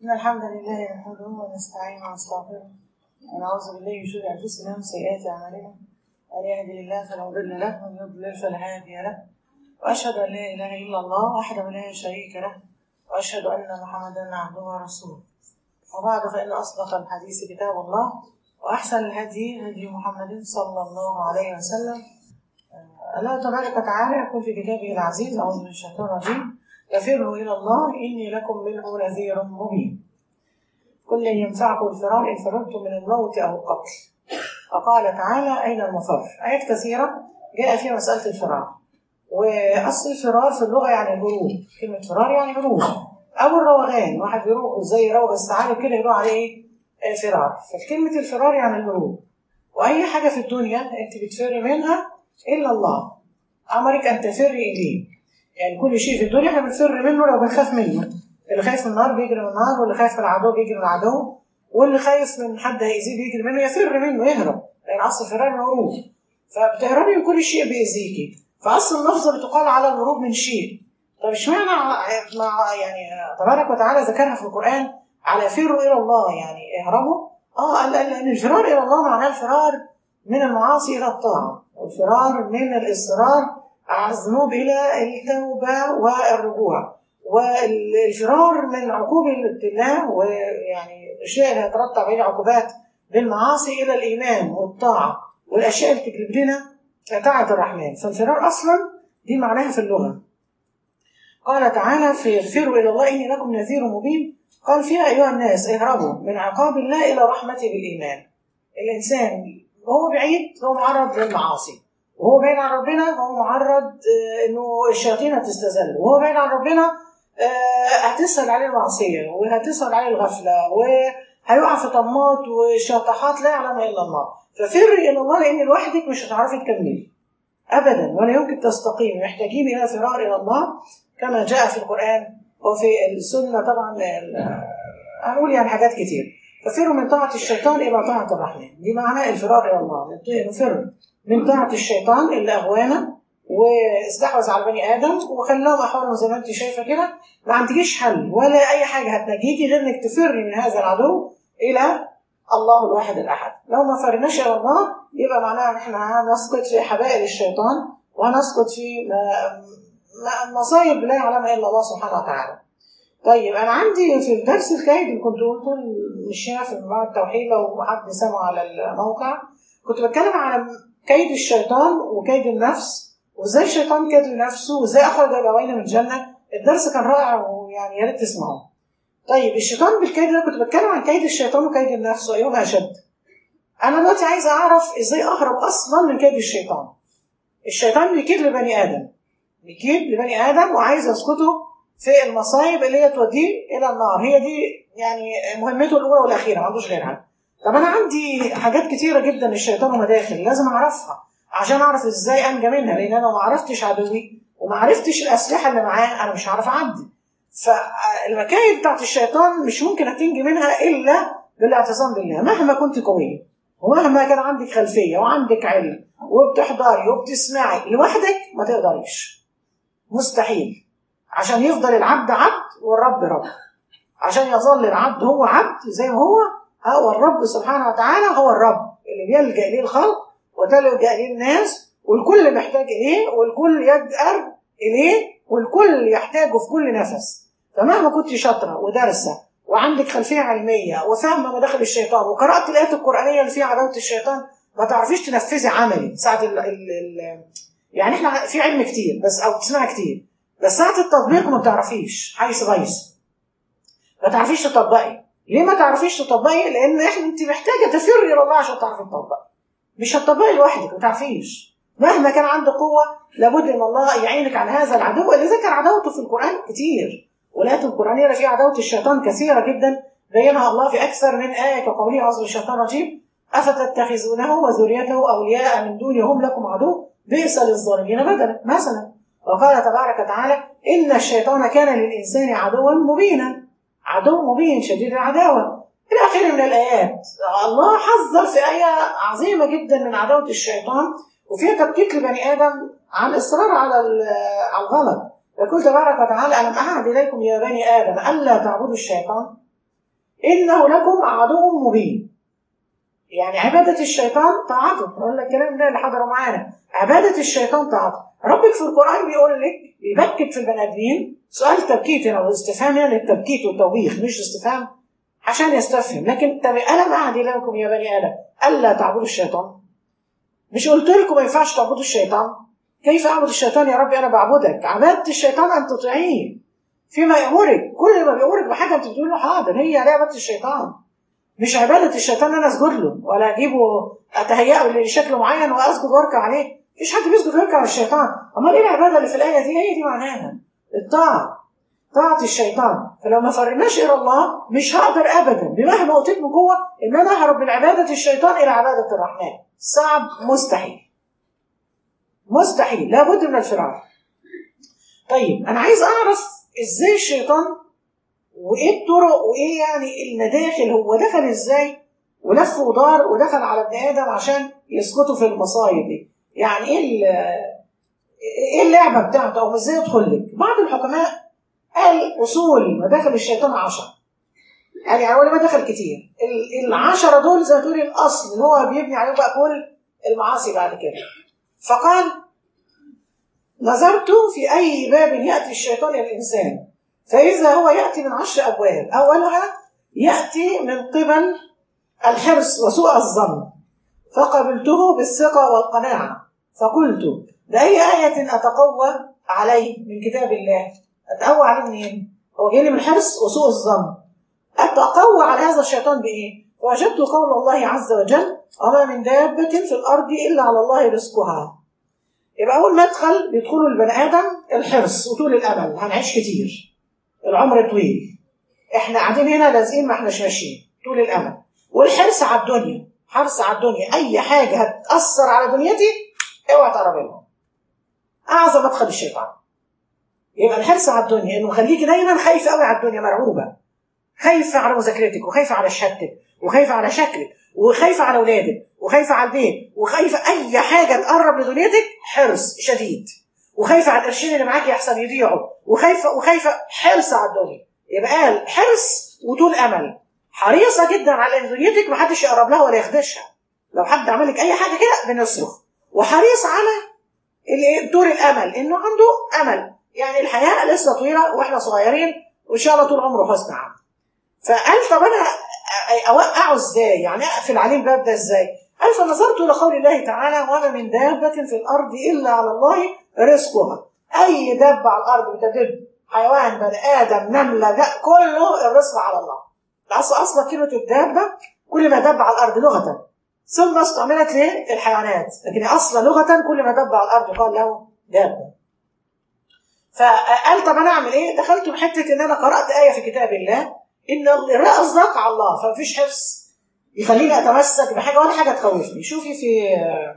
إن الحمد لله نحمده ونستعينه ونستغفره ونعوذ بالله من شرور أنفسنا ومن سيئات أعمالنا من يهده الله فلا مضل له ومن يضلل فلا هادي له وأشهد أن لا إله إلا الله وحده لا شريك له وأشهد أن محمدا عبده ورسوله وبعد فإن أصدق الحديث كتاب الله وأحسن الهدي هدي محمد صلى الله عليه وسلم الله تبارك وتعالى يقول في كتابه العزيز أعوذ من الشيطان الرجيم ففروا إلى الله إني لكم منه نذير مبين كل ينفعكم الفرار إن فررتم من الموت أو القتل وقال تعالى أين المفر آيات كثيرة جاء فيها مسألة الفرار وأصل الفرار في اللغة يعني الهروب كلمة فرار يعني هروب أو الروغان واحد بيروح زي روغ الثعالب كده يروح عليه إيه؟ الفرار فكلمة الفرار يعني الهروب وأي حاجة في الدنيا أنت بتفري منها إلا الله أمرك أن تفري إليه يعني كل شيء في الدنيا احنا بنفر منه لو بنخاف منه اللي خايف من النار بيجري من النار واللي خايف من العدو بيجري من العدو واللي خايف من حد هيأذيه بيجري منه يفر منه يهرب لأن أصل الفرار الهروب فبتهربي من كل شيء بيأذيكي فأصل اللفظة بتقال على الهروب من شيء طب اشمعنى مع يعني تبارك وتعالى ذكرها في القرآن على فروا إلى الله يعني اهربوا اه قال لأن الفرار إلى الله معناه الفرار من المعاصي إلى الطاعة والفرار من الإصرار على الذنوب إلى التوبة والرجوع والفرار من عقوبة الله ويعني الأشياء اللي هترتب عليها عقوبات بالمعاصي إلى الإيمان والطاعة والأشياء اللي تجلب لنا طاعة الرحمن فالفرار أصلا دي معناها في اللغة قال تعالى في اغفروا إلى الله إني لكم نذير مبين قال فيها أيها الناس اهربوا من عقاب الله إلى رحمته بالإيمان الإنسان وهو بعيد هو معرض للمعاصي وهو بعيد عن ربنا هو معرض انه الشياطين هتستذله وهو بعيد عن ربنا هتسهل عليه المعصيه وهتسهل عليه الغفله وهيقع في طماط وشطحات لا يعلمها الا الله ففر الى الله لان لوحدك مش هتعرفي تكملي ابدا ولا يمكن تستقيم محتاجين الى فرار الى الله كما جاء في القران وفي السنه طبعا هنقول يعني حاجات كتير ففروا من طاعه الشيطان الى طاعه الرحمن دي معناه الفرار الى الله نفر من طاعة الشيطان اللي أغوانا واستحوذ على بني آدم وخلاهم أحوالهم زي ما أنت شايفة كده ما عندكيش حل ولا أي حاجة هتنجيكي غير إنك تفري من هذا العدو إلى الله الواحد الأحد لو ما فرناش إلى الله يبقى معناها إن إحنا هنسقط في حبائل الشيطان وهنسقط في مصايب لا يعلمها إلا الله سبحانه وتعالى طيب أنا عندي في الدرس الكايد اللي كنت قلته مش هنا في بعض التوحيد لو حد سمع على الموقع كنت بتكلم على كيد الشيطان وكيد النفس وازاي الشيطان كيد لنفسه وازاي اخرج ابوينا من الجنه الدرس كان رائع ويعني يا ريت تسمعوه طيب الشيطان بالكيد ده كنت بتكلم عن كيد الشيطان وكيد النفس وايهما اشد انا دلوقتي عايزه اعرف ازاي اهرب اصلا من كيد الشيطان الشيطان بيكيد لبني ادم بيكيد لبني ادم وعايز يسقطه في المصايب اللي هي توديه الى النار هي دي يعني مهمته الاولى والاخيره ما عندوش غيرها طب انا عندي حاجات كتيره جدا الشيطان ومداخل لازم اعرفها عشان اعرف ازاي انجى منها لان انا لو ما عرفتش عدوي وما عرفتش الاسلحه اللي معاه انا مش هعرف اعدي فالمكايد بتاعت الشيطان مش ممكن هتنجي منها الا بالاعتصام بالله مهما كنت قويه ومهما كان عندك خلفيه وعندك علم وبتحضري وبتسمعي لوحدك ما تقدريش مستحيل عشان يفضل العبد عبد والرب رب عشان يظل العبد هو عبد زي ما هو هو الرب سبحانه وتعالى هو الرب اللي بيلجأ إليه الخلق وتلجأ إليه الناس والكل محتاج إليه والكل يجأر إليه والكل يحتاجه في كل نفس فمهما كنت شاطرة ودارسة وعندك خلفية علمية وفاهمة مداخل الشيطان وقرأت الآيات القرآنية اللي فيها عداوة الشيطان ما تعرفيش تنفذي عملي ساعة ال ال ال يعني احنا في علم كتير بس او تسمعي كتير بس ساعة التطبيق ما بتعرفيش حيث غيث ما تعرفيش تطبقي ليه ما تعرفيش تطبقي؟ لأن احنا انت محتاجة تفري إلى الله عشان تعرفي تطبقي. مش هتطبقي لوحدك ما تعرفيش. مهما كان عندك قوة لابد ان الله يعينك على هذا العدو اللي ذكر عداوته في القرآن كتير. والآيات القرآنية فيها عداوة الشيطان كثيرة جدا بينها الله في أكثر من آية كقوله أعوذ بالشيطان الرجيم أفتتخذونه وذريته أولياء من دوني هم لكم عدو بئس للظالمين بدلا مثلا وقال تبارك وتعالى إن الشيطان كان للإنسان عدوا مبينا عدو مبين شديد العداوة إلى آخره من الآيات الله حذر في آية عظيمة جدا من عداوة الشيطان وفيها تبكيت لبني آدم عن الإصرار على على الغلط يقول تبارك وتعالى ألم أعهد إليكم يا بني آدم ألا تعبدوا الشيطان انه لكم عدو مبين يعني عبادة الشيطان طاعته نقول لك الكلام ده اللي حضروا معانا عبادة الشيطان طاعته ربك في القرآن بيقول لك بيبكت في البني آدمين سؤال تبكيت هنا واستفهام يعني التبكيت والتوبيخ مش استفهام عشان يستفهم لكن طب ألم أعد لكم يا بني آدم ألا تعبدوا الشيطان مش قلت لكم ما ينفعش تعبدوا الشيطان كيف أعبد الشيطان يا ربي أنا بعبدك عبادة الشيطان أن تطيعيه فيما يأمرك كل ما بيأمرك بحاجة أنت بتقول له حاضر هي عبادة الشيطان مش عبادة الشيطان أنا أسجد له ولا أجيبه أتهيأه لشكل معين وأسجد وأركع عليه مفيش حد بيسجد ويركع للشيطان أمال إيه العبادة اللي في الآية دي هي دي معناها الطاعة طاعة الشيطان فلو ما فرناش إلى الله مش هقدر أبدا بمهما أوتيت من قوة إن أنا أهرب من عبادة الشيطان إلى عبادة الرحمن صعب مستحيل مستحيل لابد من الفرار طيب أنا عايز أعرف إزاي الشيطان وايه الطرق وايه يعني المداخل هو دخل ازاي ولف ودار ودخل على ابن ادم عشان يسقطوا في المصايب دي يعني ايه ايه اللعبه بتاعته او ازاي يدخل لك بعض الحكماء قال اصول مداخل الشيطان عشرة قال يعني ولا مداخل كتير العشرة دول زي ما تقولي الاصل اللي هو بيبني عليهم بقى كل المعاصي بعد كده فقال نظرت في اي باب ياتي الشيطان الى الانسان فإذا هو يأتي من عشر أبواب أولها يأتي من قبل الحرص وسوء الظن فقبلته بالثقة والقناعة فقلت بأي آية أتقوى عليه من كتاب الله أتقوى عليه منين؟ هو جاي من الحرص وسوء الظن أتقوى على هذا الشيطان بإيه؟ فوجدت قول الله عز وجل وما من دابة في الأرض إلا على الله رزقها يبقى أول مدخل بيدخله البني آدم الحرص وطول الأمل هنعيش كتير العمر طويل احنا قاعدين هنا لازقين ما احناش ماشيين طول الامل والحرص على الدنيا حرص على الدنيا اي حاجه هتاثر على دنيتي اوعى تقرب لها اعظم مدخل الشيطان يبقى الحرص على الدنيا انه خليكي دايما خايفه قوي على الدنيا مرعوبه خايفه على مذاكرتك وخايفه على شهادتك وخايفه على شكلك وخايفه على اولادك وخايفه على البيت وخايفه اي حاجه تقرب لدنيتك حرص شديد وخايفه على القرشين اللي معاكي يحصل يضيعوا وخايفه وخايفه حرص على الدنيا يبقى قال حرص وطول امل حريصه جدا على ان دنيتك محدش يقرب لها ولا يخدشها لو حد عمل لك اي حاجه كده بنصرخ وحريص على طول الامل انه عنده امل يعني الحياه لسه طويله واحنا صغيرين وان شاء الله طول عمره حسن عمل فقال طب انا اوقعه ازاي يعني اقفل عليه الباب ده ازاي قال فنظرت لقول الله تعالى وما من دابة في الأرض إلا على الله رزقها أي دابة على الأرض بتدب حيوان بني آدم نملة ده كله الرزق على الله الأصل أصلا كلمة الدابة كل ما دب على الأرض لغة ثم استعملت للحيوانات لكن أصلا لغة كل ما دب على الأرض يقال له دابة فقال طب أنا أعمل إيه؟ دخلت بحتة إن أنا قرأت آية في كتاب الله إن الرزق على الله فمفيش حرص يخليني اتمسك بحاجه ولا حاجه تخوفني شوفي في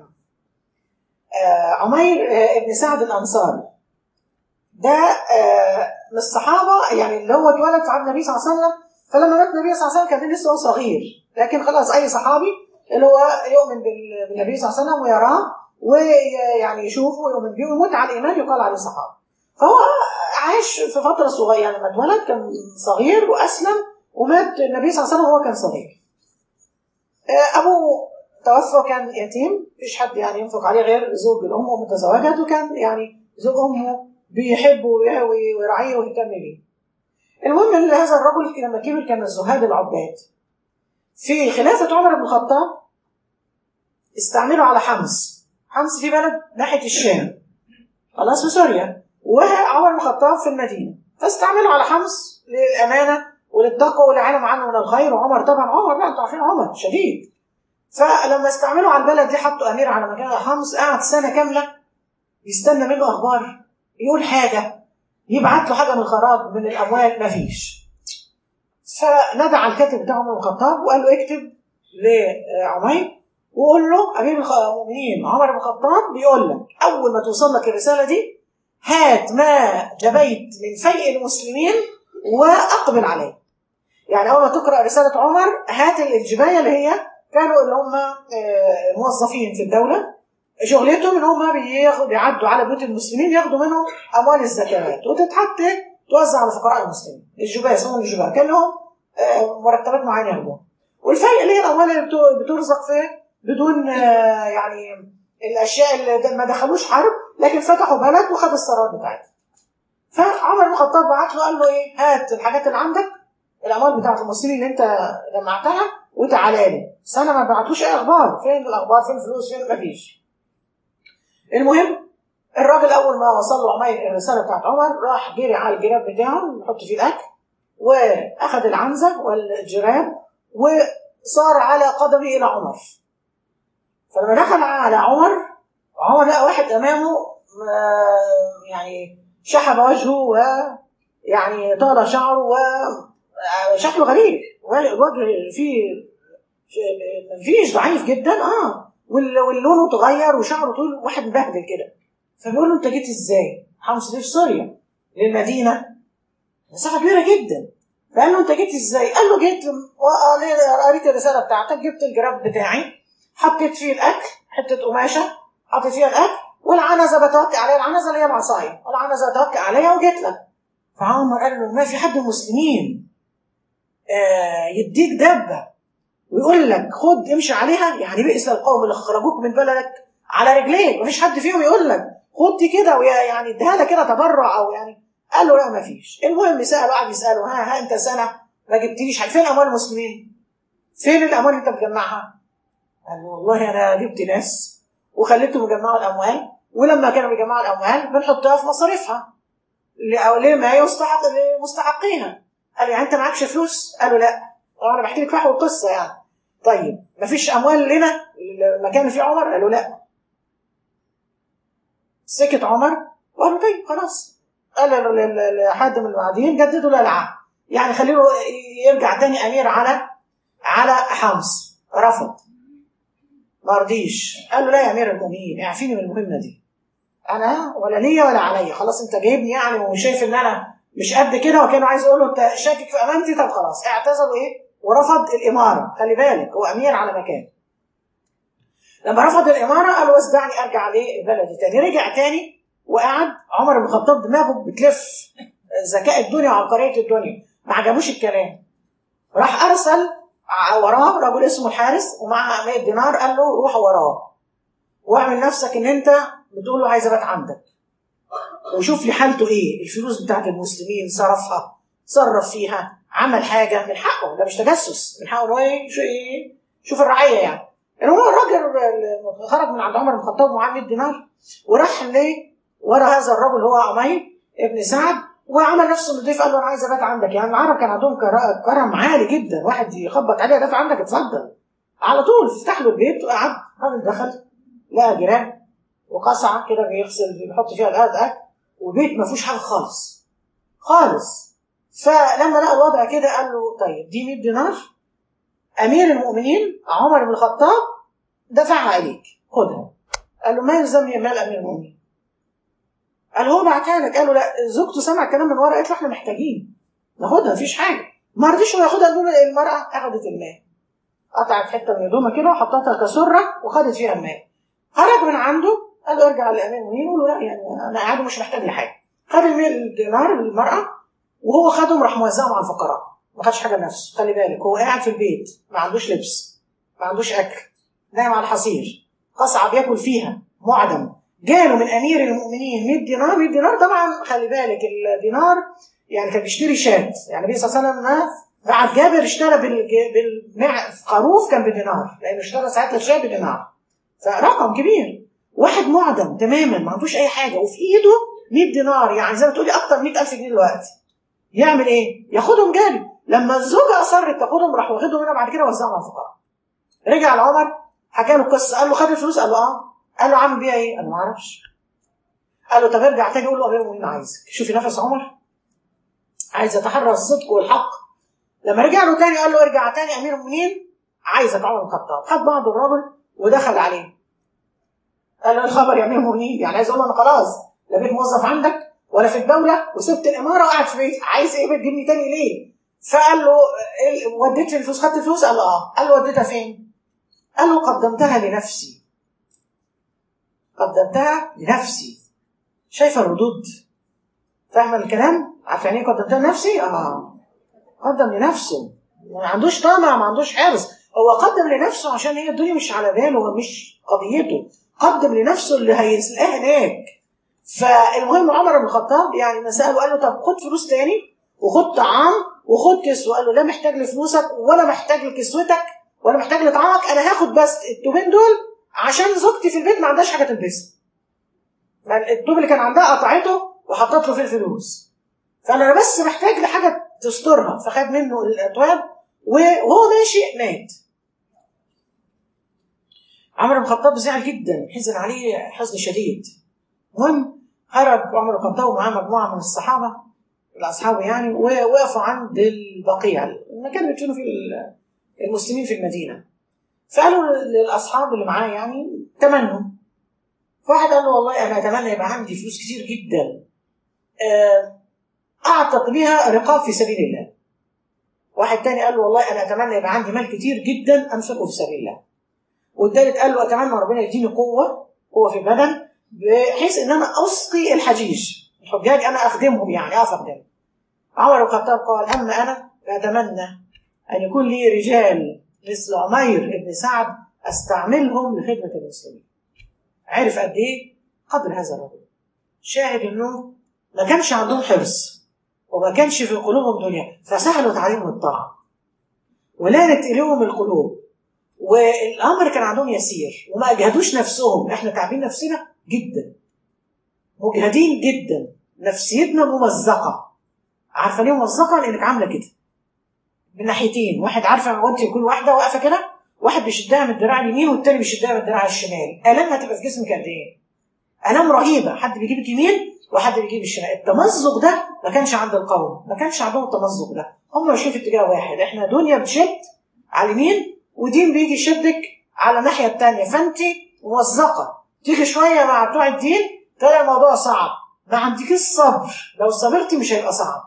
عمير ابن سعد الانصاري ده من الصحابه يعني اللي هو اتولد في عهد النبي صلى الله عليه وسلم فلما مات النبي صلى الله عليه وسلم كان لسه هو صغير لكن خلاص اي صحابي اللي هو يؤمن بالنبي صلى الله عليه وسلم ويراه ويعني يشوفه ويؤمن به ويموت على الايمان يقال عليه صحابي فهو عاش في فتره صغيره يعني لما اتولد كان صغير واسلم ومات النبي صلى الله عليه وسلم وهو كان صغير ابوه توفى كان يتيم مفيش حد يعني ينفق عليه غير زوج الام ومتزوجت وكان يعني زوج امه بيحبه ويراعيه ويهتم بيه. المهم ان هذا الرجل لما كبر كان الزهاد العباد. في خلافه عمر بن الخطاب استعملوا على حمص. حمص في بلد ناحيه الشام. خلاص في سوريا. وعمر بن الخطاب في المدينه. فاستعملوا على حمص للامانه وللتقوى والعلم عنه من الخير وعمر طبعا عمر بقى انتوا عارفين عمر شديد فلما استعملوا على البلد دي حطوا امير على مكان حمص قعد سنه كامله يستنى منه اخبار يقول حاجه يبعت له حاجه من الخراج من الاموال مفيش فنادى على الكاتب بتاع عمر بن الخطاب وقال له اكتب لعمير وقول له امير المؤمنين عمر بن الخطاب بيقول لك اول ما توصل لك الرساله دي هات ما جبيت من فيء المسلمين واقبل عليه يعني اول ما تقرا رساله عمر هات الجبايه اللي هي كانوا اللي هم موظفين في الدوله شغلتهم ان هم بيعدوا على بيوت المسلمين ياخدوا منهم اموال الزكوات وتتحط توزع على فقراء المسلمين الجبايه اسمهم الجبايه كان لهم آه، مرتبات معينه ياخدوها والفرق اللي هي الاموال اللي بتو- بترزق فيه بدون آه، يعني الاشياء اللي ما دخلوش حرب لكن فتحوا بلد وخد الثروات بتاعتها فعمر بن الخطاب بعت له قال له ايه هات الحاجات اللي عندك الاموال بتاعت المسلمين اللي انت جمعتها وتعالى لي بس انا ما بعتوش اي اخبار فين الاخبار فين الفلوس فين مفيش المهم الراجل اول ما وصل له عمير الرساله بتاعت عمر راح جري على الجراب بتاعه يحط فيه الاكل واخذ العنزه والجراب وصار على قدمه الى عمر فلما دخل على عمر عمر لقى واحد امامه آه، يعني شحب وجهه ويعني طال شعره وشكله غريب وجه فيه مفيش ضعيف جدا اه وال- واللون اتغير وشعره طول واحد مبهدل كده فبيقول له انت جيت ازاي؟ حمص دي في سوريا للمدينه مسافه كبيره جدا فقال له انت جيت ازاي؟ قال له جيت وقال لي- قريت الرساله بتاعتك جبت الجراب بتاعي حطيت فيه الاكل حته قماشه حطيت فيها الاكل والعنزه بتوكل عليها العنزه اللي هي العصايه والعنزه بتوكل عليها وجيت لك فعمر قال له ما في حد من المسلمين آه يديك دبه ويقول لك خد امشي عليها يعني بئس القوم اللي خرجوك من بلدك على رجليك مفيش حد فيهم يقول لك خد دي كده ويا- يعني اديها لك كده تبرع او يعني قال له لا مفيش المهم سال قعد يساله ها ها انت سنه ما جبتليش حاجه فين اموال المسلمين؟ فين الاموال اللي انت بتجمعها؟ قال له والله انا جبت ناس وخليتهم يجمعوا الاموال ولما كانوا بيجمعوا الاموال بنحطها في مصاريفها ل- أو لما يستحق لمستحقيها قال له يعني انت معكش فلوس؟ قال له لا طبعا انا بحكي لك فحوى القصه يعني طيب مفيش اموال لنا المكان اللي فيه عمر؟ قال له لا سكت عمر وقال له طيب خلاص قال ل- ل- لحد من البعدين جددوا له العهد يعني خليه يرجع تاني امير على على حمص رفض ما رضيش قال له لا يا امير المؤمنين اعفيني من المهمه دي انا ولا ليا ولا عليا خلاص انت جايبني يعني وشايف ان انا مش قد كده وكانوا عايز يقول له انت شاكك في امانتي طب خلاص اعتذر وايه ورفض الاماره خلي بالك هو امير على مكان لما رفض الاماره قال بس دعني ارجع لبلدي تاني رجع تاني وقعد عمر بن الخطاب دماغه بتلف ذكاء الدنيا وعبقريه الدنيا ما عجبوش الكلام راح ارسل ع- وراه رجل اسمه الحارس ومعه 100 دينار قال له روح وراه واعمل نفسك ان انت بتقول له عايز ابات عندك وشوف لي حالته ايه الفلوس بتاعت المسلمين صرفها صرف فيها عمل حاجه من حقه ده مش تجسس من حقه إن هو ايه شو ايه شوف الرعيه يعني ان هو الراجل اللي خرج من عند عمر بن الخطاب ومعاه 100 دينار وراح ليه ورا هذا الرجل هو عمير ابن سعد وعمل نفسه نضيف قال له انا عايز ابات عندك يعني العرب كان عندهم كر- كرم عالي جدا واحد يخبط عليه دافع عندك اتفضل على طول فتح له البيت وقعد الراجل دخل لقى جيران وقصعه كده بيغسل بيحط فيها الأرض اكل وبيت ما فيهوش حاجه خالص خالص فلما لقى الوضع كده قال له طيب دي 100 دينار امير المؤمنين عمر بن الخطاب دفعها عليك خدها قال له ما يلزمني مال امير المؤمنين قال هو بعتها لك قال له لا زوجته سمع الكلام من ورا قالت له احنا محتاجين ناخدها مفيش حاجه ما رضيش هو ياخدها المهم المراه اخذت المال قطعت حته من هدومها كده وحطتها كسره وخدت فيها المال خرج من عنده قال له ارجع لامير المؤمنين قال له لا يعني انا قاعد ومش محتاج لحاجه خد ال دينار للمراه وهو خدهم راح موزعهم على الفقراء ما خدش حاجه لنفسه خلي بالك هو قاعد في البيت ما عندوش لبس ما عندوش اكل نايم على الحصير قصعه بياكل فيها معدم جاله من امير المؤمنين 100 دينار 100 دينار طبعا خلي بالك الدينار يعني كان بيشتري شاة يعني النبي صلى الله عليه وسلم ما بعد جابر اشترى بالج- بالمع خروف كان بدينار لانه اشترى ساعتها الشاة بدينار فرقم كبير واحد معدم تماما ما عندوش اي حاجه وفي ايده 100 دينار يعني زي ما تقولي اكتر من 100000 جنيه دلوقتي يعمل ايه؟ ياخدهم جاري لما الزوجه اصرت تاخدهم راح واخدهم منها بعد كده وزعهم على الفقراء رجع لعمر حكى له القصه قال له خد الفلوس قال له اه قال له عامل بيها ايه؟ قال له ما اعرفش قال له طب ارجع تاني قول له امير المؤمنين عايزك شوفي نفس عمر عايز يتحرى الصدق والحق لما رجع له تاني قال له ارجع تاني امير المؤمنين عايزك عمر بن الخطاب خد بعض الرجل ودخل عليه قال له الخبر يا امير المؤمنين يعني عايز اقول له انا خلاص لا بقيت موظف عندك ولا في الدوله وسبت الاماره وقاعد في بيتي عايز ايه بتجيبني تاني ليه؟ فقال له إيه- وديت لي الفلوس خدت الفلوس قال له اه قال له وديتها فين؟ قال له قدمتها لنفسي قدمتها لنفسي شايفه الردود فاهمه الكلام؟ عارفه يعني ايه قدمتها لنفسي؟ اه قدم لنفسه ما عندوش طمع ما عندوش حرص هو قدم لنفسه عشان هي الدنيا مش على باله هو مش قضيته قدم لنفسه اللي هيلاقيها هناك فالمهم عمر بن الخطاب يعني ما ساله قال له طب خد فلوس تاني وخد طعام وخد كسوه قال له لا محتاج لفلوسك ولا محتاج لكسوتك ولا محتاج لطعامك انا هاخد بس التوبين دول عشان زوجتي في البيت ما عندهاش حاجه تلبسها ما التوب اللي كان عندها قطعته وحطت له فيه الفلوس فانا بس محتاج لحاجه تسترها فخد منه الاتواب وهو ماشي مات عمر بن الخطاب زعل جدا حزن عليه حزن شديد المهم خرج عمر بن الخطاب ومعاه مجموعه من الصحابه الاصحاب يعني ووقفوا عند البقيع المكان اللي كانوا فيه المسلمين في المدينه فقالوا للاصحاب اللي معاه يعني تمنوا فواحد قال له والله انا اتمنى يبقى عندي فلوس كتير جدا اعتق بها رقاب في سبيل الله واحد تاني قال له والله انا اتمنى يبقى عندي مال كتير جدا انفقه في سبيل الله والتالت قال له اتمنى ربنا يديني قوه قوه في البدن بحيث ان انا اسقي الحجيج الحجاج انا اخدمهم يعني اقف اخدمهم عمر بن الخطاب قال اما انا فاتمنى ان يكون لي رجال مثل عمير بن سعد استعملهم لخدمه المسلمين عرف قد ايه قدر هذا الرجل شاهد انه ما كانش عندهم حرص وما كانش في قلوبهم دنيا فسهلت عليهم الطاعه ولانت اليهم القلوب والامر كان عندهم يسير وما اجهدوش نفسهم احنا تعبين نفسنا جدا مجهدين جدا نفسيتنا ممزقه عارفه ليه ممزقه لانك عامله كده من ناحيتين واحد عارفه وانت كل واحده واقفه كده واحد بيشدها من الدراع اليمين والتاني بيشدها من الدراع الشمال الام هتبقى في جسمك قد ايه الام رهيبه حد بيجيبك يمين وحد بيجيب الشمال التمزق ده ما كانش عند القوم ما كانش عندهم التمزق ده هم ماشيين في اتجاه واحد احنا دنيا بتشد على اليمين ودين بيجي يشدك على الناحيه الثانيه فانت ممزقه تيجي شويه مع بتوع الدين تلاقي الموضوع صعب ما عندكيش صبر لو صبرتي مش هيبقى صعب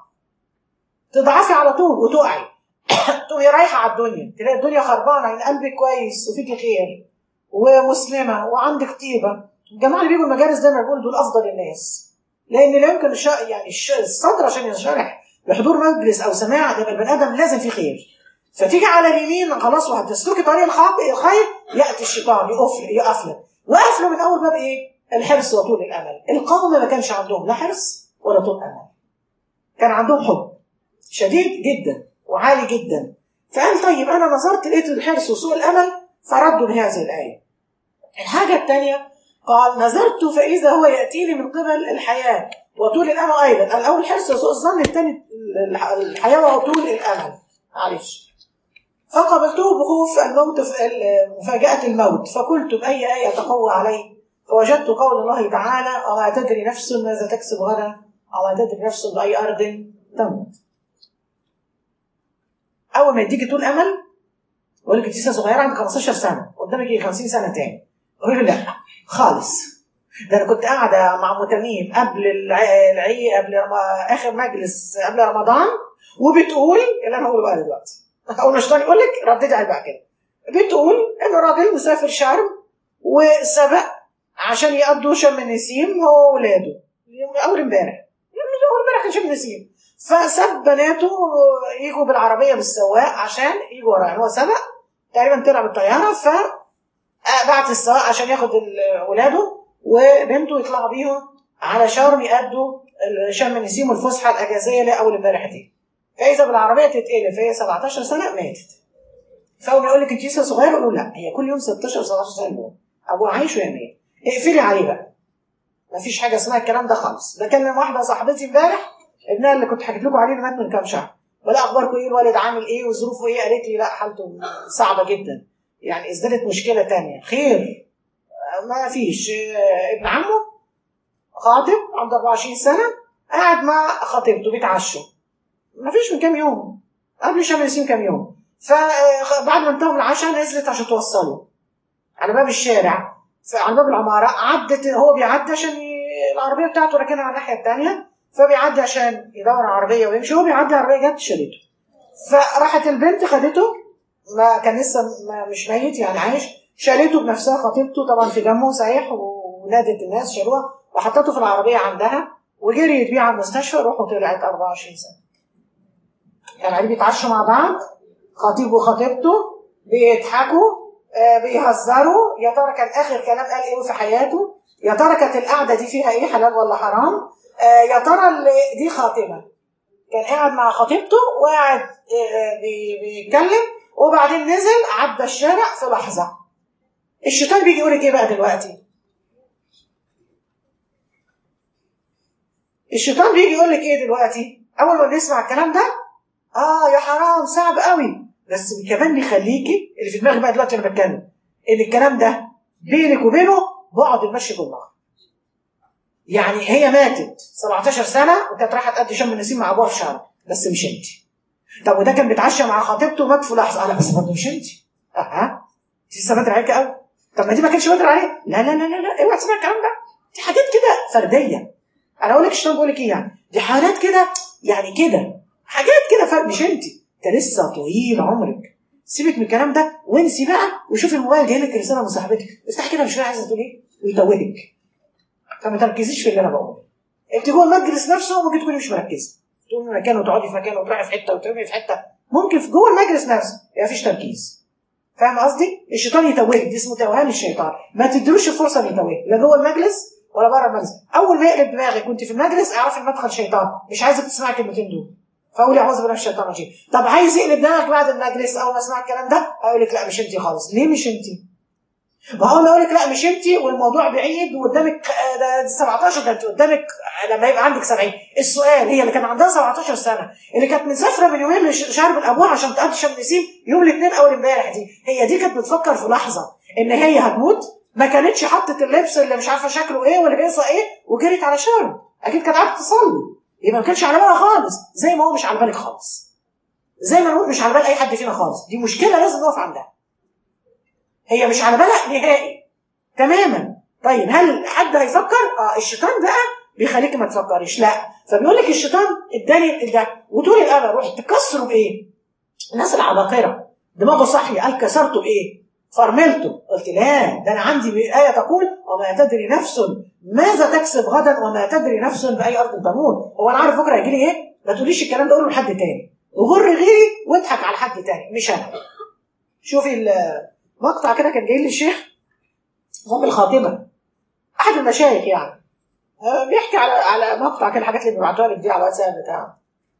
تضعفي على طول وتقعي تقومي رايحه على الدنيا تلاقي الدنيا خربانه ان قلبك كويس وفيكي خير ومسلمه وعندك طيبه الجماعه اللي بيجوا المجالس دايما بيقولوا دول افضل الناس لان لا يمكن الش... يعني الش... الصدر عشان ينشرح بحضور مجلس او سماع ده البني ادم لازم فيه خير فتيجي على اليمين خلاص وهتسلكي طريق الخير ياتي الشيطان يقف يقف لك وقف له من اول باب ايه؟ الحرص وطول الامل القوم ما كانش عندهم لا حرص ولا طول امل كان عندهم حب شديد جدا وعالي جدا فقال طيب انا نظرت لقيت الحرص وسوء الامل فردوا بهذه الايه الحاجه الثانيه قال نظرت فاذا هو ياتيني من قبل الحياه وطول الامل ايضا الاول الحرص وسوء الظن الثاني الحياه وطول الامل معلش فقبلته بخوف الموت مفاجأة الموت فقلت بأي آية تقوى عليه فوجدت قول الله تعالى أما تدري نفس ماذا تكسب غدا أما تدري نفس بأي أرض تموت أول ما يديكي طول أمل يقول لك أنت لسه صغيرة عندك 15 سنة قدامك إيه 50 سنة تاني أقول له لا خالص ده أنا كنت قاعدة مع متميم قبل العي قبل آخر مجلس قبل رمضان وبتقول اللي أنا هقوله بقى دلوقتي اول ما الشيطان يقول لك رددي عليه بقى كده بتقول ان راجل مسافر شرم وسبق عشان يقضوا شم النسيم هو واولاده اول امبارح اول امبارح كان شم النسيم فساب بناته يجوا بالعربيه بالسواق عشان يجوا وراه يعني هو سبق تقريبا طلع بالطياره ف بعت السواق عشان ياخد اولاده وبنته يطلعوا بيهم على شرم يأدوا شم النسيم والفسحه الاجازيه اللي اول امبارح دي فاذا بالعربيه تتقلب فهي 17 سنه ماتت فهو يقول لك انت لسه صغيره يقول له لا هي كل يوم 16 17 سنه يموت ابوها عايش وهي ميت اقفلي عليه بقى مفيش حاجه اسمها الكلام ده خالص بكلم واحده صاحبتي امبارح ابنها اللي كنت حكيت لكم عليه مات من كام شهر ولا اخباركم ايه الوالد عامل ايه وظروفه ايه قالت لي لا حالته صعبه جدا يعني ازدادت مشكله تانية خير ما فيش ابن عمه خاطب عنده 24 سنه قاعد مع خطيبته بيتعشوا ما فيش من كام يوم قبل شم النسيم كام يوم فبعد ما انتهوا من العشاء نزلت عشان توصله على باب الشارع على باب العماره عدت هو بيعدي عشان ي... العربيه بتاعته راكنها على الناحيه الثانيه فبيعدي عشان يدور على عربيه ويمشي هو بيعدي العربيه جت شالته فراحت البنت خدته ما كان لسه ما مش ميت يعني عايش شالته بنفسها خطيبته طبعا في دمه صحيح ونادت الناس شالوها وحطته في العربيه عندها وجريت بيه على المستشفى روحه طلعت 24 سنه كان قاعدين بيتعشوا مع بعض خطيب وخطيبته بيضحكوا آه، بيهزروا يا ترى كان اخر كلام قال ايه في حياته يا ترى كانت القعده دي فيها ايه حلال ولا حرام آه، يا ترى اللي- دي خاتمه كان قاعد مع خطيبته وقاعد آه، بي- بيتكلم وبعدين نزل عدى الشارع في لحظه الشيطان بيجي يقول لك ايه بقى دلوقتي الشيطان بيجي يقول لك ايه دلوقتي اول ما بنسمع الكلام ده اه يا حرام صعب قوي بس كمان بيخليكي اللي في دماغي بقى دلوقتي انا بتكلم ان الكلام ده بينك وبينه بعد المشي بالنهار يعني هي ماتت 17 سنه وكانت رايحه تقضي شم النسيم مع ابوها في شهر بس مش انت طب وده كان بيتعشى مع خطيبته ومات في لحظه لا بس برضه مش انت اها انت لسه بدري عليك قوي طب ما دي ما كانش بدري عليه لا لا لا لا لا اوعى تسمع الكلام ده دي حاجات كده فرديه انا اقول لك الشيطان بيقول لك ايه يعني دي حالات كده يعني كده حاجات كده فرق مش انت انت لسه طويل عمرك سيبك من الكلام ده وانسي بقى وشوفي الموبايل جاي لك رساله من صاحبتك افتح كده مش عايزه تقول ايه ويتوهك فما تركزيش في اللي انا بقوله انت جوه المجلس نفسه ممكن تكوني مش مركزه تقومي من مكان وتقعدي في مكان وتروحي في حته وتقومي في حته ممكن في جوه المجلس نفسه ما فيش تركيز فاهم قصدي؟ الشيطان يتوهك دي اسمه توهان الشيطان ما تديلوش الفرصه ان يتوهك لا جوه المجلس ولا بره المجلس اول ما يقلب دماغك وانت في المجلس اعرفي ان مدخل شيطان مش عايزك تسمعي الكلمتين دول فقولي اعوذ بالله من الشيطان الرجيم طب عايز يقلب دماغك بعد المجلس اول ما اسمع الكلام ده اقول لك لا مش انت خالص ليه مش انت ما هو انا اقول لك لا مش انت والموضوع بعيد وقدامك آه، ده ده 17 ده انت قدامك لما يبقى عندك 70 السؤال هي اللي كان عندها 17 سنه اللي كانت مسافره من يومين لشهر من ابوها عشان تقضي شم نسيم يوم الاثنين اول امبارح دي هي دي كانت بتفكر في لحظه ان هي هتموت ما كانتش حطت اللبس اللي مش عارفه شكله ايه ولا هيصه ايه وجريت على شهر اكيد كانت قاعده تصلي يبقى ما كانش على بالها خالص زي ما هو مش على بالك خالص زي ما نقول مش على بال اي حد فينا خالص دي مشكله لازم نقف عندها هي مش على بالها نهائي تماما طيب هل حد هيفكر اه الشيطان بقى بيخليك ما تفكريش لا فبيقول لك الشيطان اداني ده وطول الامل روح تكسره بايه الناس العباقره دماغه صحي قال كسرته بايه فرملته قلت لا ده انا عندي آية تقول وما تدري نفس ماذا تكسب غدا وما تدري نفس بأي أرض تموت هو أنا عارف بكرة هيجي لي إيه ما تقوليش الكلام ده قوله لحد تاني وغر غيري واضحك على حد تاني مش أنا شوفي المقطع كده كان جاي لي الشيخ ام الخاطبه احد المشايخ يعني آه، بيحكي على على مقطع كده الحاجات اللي بيبعتوها لك دي على الواتساب بتاعه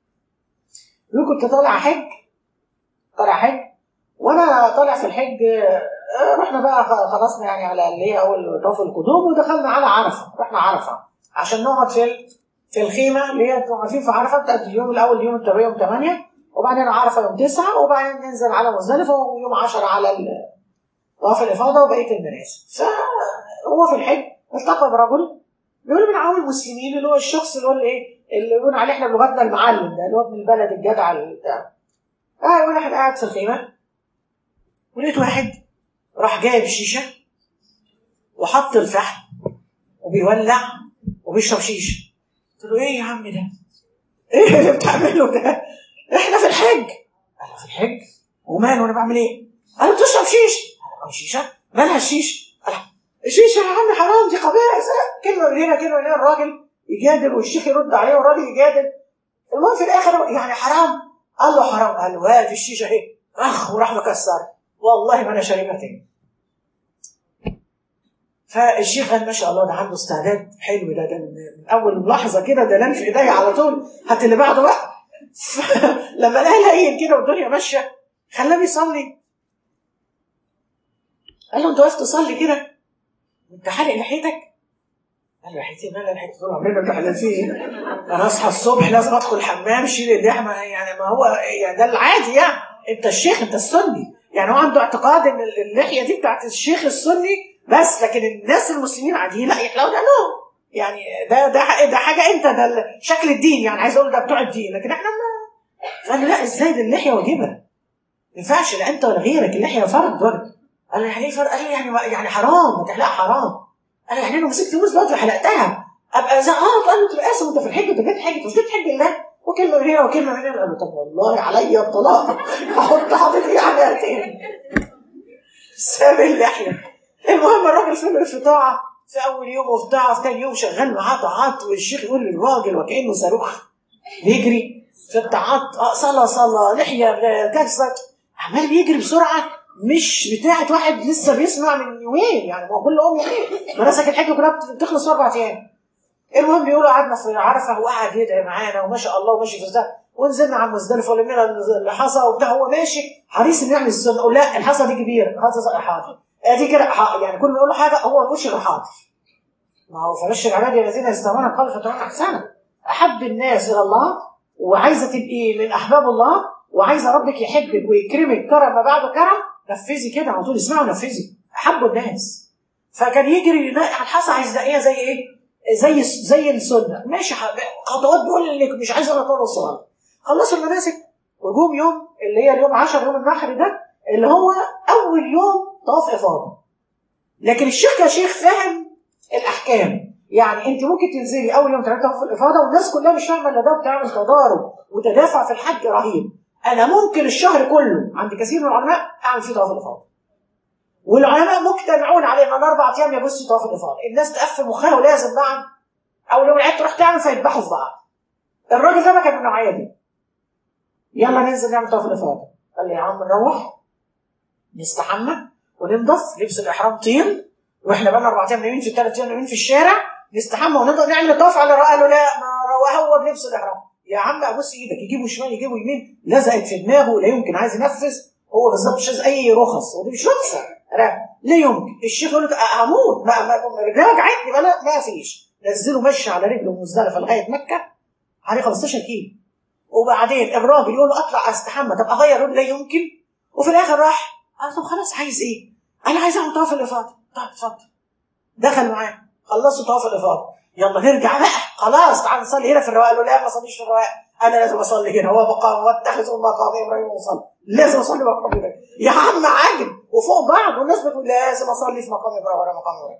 بيقول كنت طالع حج طالع حج وانا طالع في الحج آه، رحنا بقى خ- خلصنا يعني على اللي هي اول طواف القدوم ودخلنا على عرفه رحنا عرفه عشان نقعد في ال- في الخيمه اللي هي انتوا عارفين في عرفه بتاعت اليوم الاول اليوم التربيه يوم 8 وبعدين عرفه يوم 9 وبعدين ننزل على مزدلفه ويوم 10 على ال- طواف الافاضه وبقيه المناسك فهو في الحج التقى برجل بيقول من عوام المسلمين اللي هو الشخص اللي هو الايه اللي بيقول عليه احنا بلغتنا المعلم ده اللي هو ابن البلد الجدع اللي بتاع اه يقول واحد قاعد في الخيمه ولقيت واحد راح جايب شيشه وحط الفحم وبيولع وبيشرب شيشه قلت له ايه يا عم ده؟ ايه اللي بتعمله ده؟ احنا في الحج قال له في الحج وماله انا بعمل ايه؟ قال له بتشرب شيشه قال له شيشه؟ مالها الشيشه؟ قال له الشيشه يا عم حرام دي قبائح كلمه من هنا كلمه من هنا الراجل يجادل والشيخ يرد عليه والراجل يجادل المهم في الاخر يعني حرام قال له حرام قال له هات الشيشه اهي اخ وراح مكسر والله ما انا شاربها تاني فالشيخ قال ما شاء الله ده عنده استعداد حلو ده ده من من اول لحظه كده ده لم في ايديا على طول هات اللي بعده بقى لما لقى لين كده والدنيا ماشيه خلاه بيصلي قال له انت واقف تصلي كده وانت حالق لحيتك قال له لحيتي مالها لحيتي طول عمرنا متحلفين انا اصحى الصبح لازم ادخل الحمام شيل اللحمه يعني ما هو يعني ده العادي يعني انت الشيخ انت السني يعني هو عنده اعتقاد ان اللحيه دي بتاعت الشيخ السني بس لكن الناس المسلمين عاديين لا يحلقوا دقنهم يعني ده ده ده حاجه انت ده شكل الدين يعني عايز اقول ده بتوع الدين لكن احنا ما فقال له لا ازاي ده اللحيه واجبه ما ينفعش لا انت ولا غيرك اللحيه فرض واجب قال له يعني ايه فرض؟ قال له يعني يعني حرام ما تحلقها حرام قال له يعني انا مسكت فلوس دلوقتي وحلقتها ابقى زي اه قال له تبقى قاسم وانت في الحج انت جيت حج انت مش جيت حج الله وكلمه من هنا وكلمه من هنا قال له طب والله عليا الطلاق احط حاطط ايه عليها تاني ساب اللحيه المهم الراجل فضل في طاعه في اول يوم وفي طاعه في تاني يوم شغال معاه طاعات والشيخ يقول للراجل وكانه صاروخ بيجري في الطاعات اه صلاه صلاه لحيه كسرت عمال بيجري بسرعه مش بتاعه واحد لسه بيسمع من يومين يعني ما هو كل ام يعني مناسك الحج كلها بتخلص في اربع ايام المهم بيقولوا قعدنا في عرفه وقعد يدعي معانا وما شاء الله وماشي في ده ونزلنا على مزدلفه ولمينا الحصى وبتاع هو ماشي حريص انه يعمل السنه اقول لا الحصى دي كبيره الحصى حاضر ادي كده ح- يعني كل ما يقول له حاجه هو مش حاضر ما هو فبشر عبادي الذين يستمعون القول فتمام احسنه احب الناس الى الله وعايزه تبقي من احباب الله وعايزه ربك يحبك ويكرمك كرم ما بعده كرم نفذي كده على طول اسمعي ونفذي احب الناس فكان يجري يلاقي على الحصى عايز يلاقيها زي ايه؟ زي زي السنه ماشي ح- خطوات بيقول لك مش عايز انا اطول الصلاه خلصوا المناسك وجوم يوم اللي هي اليوم 10 يوم النحر ده اللي هو اول يوم طواف افاضه لكن الشيخ كشيخ فاهم الاحكام يعني انت ممكن تنزلي اول يوم تعملي طواف الافاضه والناس كلها مش فاهمه الا ده بتعمل تضارب وتدافع في الحج رهيب انا ممكن الشهر كله عند كثير من العلماء اعمل فيه طواف الافاضه والعلماء مجتمعون على ان انا اربع ايام يبص طواف الافاضه الناس تقفل مخها ولازم بعد اول يوم العيد تروح تعمل فيذبحوا في بعض الراجل ده ما كان من النوعيه دي يلا ننزل نعمل طواف الافاضه قال لي يا عم نروح نستحمى وننضف لبس الاحرام طين واحنا بقى اربع ايام نايمين في الثلاث ايام نايمين في الشارع نستحمى ونضرب نعمل طواف على الرأي. قال له لا ما رواه هو بلبس الاحرام يا عم ابوس ايدك يجيبوا شمال يجيبوا يمين لزقت في دماغه لا يمكن عايز ينفذ هو بالظبط مش عايز اي رخص ودي مش رخصه لا لا يمكن الشيخ يقول لك هموت ما ما رجلي وجعتني ما لا ما فيش نزله مشي على رجله مزدلفه لغايه مكه عليه 15 كيلو وبعدين الراجل يقول له اطلع استحمى طب اغير يقول لا يمكن وفي الاخر راح قال طب خلاص عايز ايه؟ انا عايز اعمل طواف الافاضه طب اتفضل دخل معاه خلصوا طواف الافاضه يلا نرجع بقى خلاص تعال نصلي هنا في الرواق قال له لا ما اصليش في الرواق انا لازم اصلي هنا هو مقام واتخذوا مقام ابراهيم وصلي لازم اصلي مقام ابراهيم يا عم عاجل وفوق بعض والناس بتقول لازم اصلي في مقام ابراهيم ولا مقام ابراهيم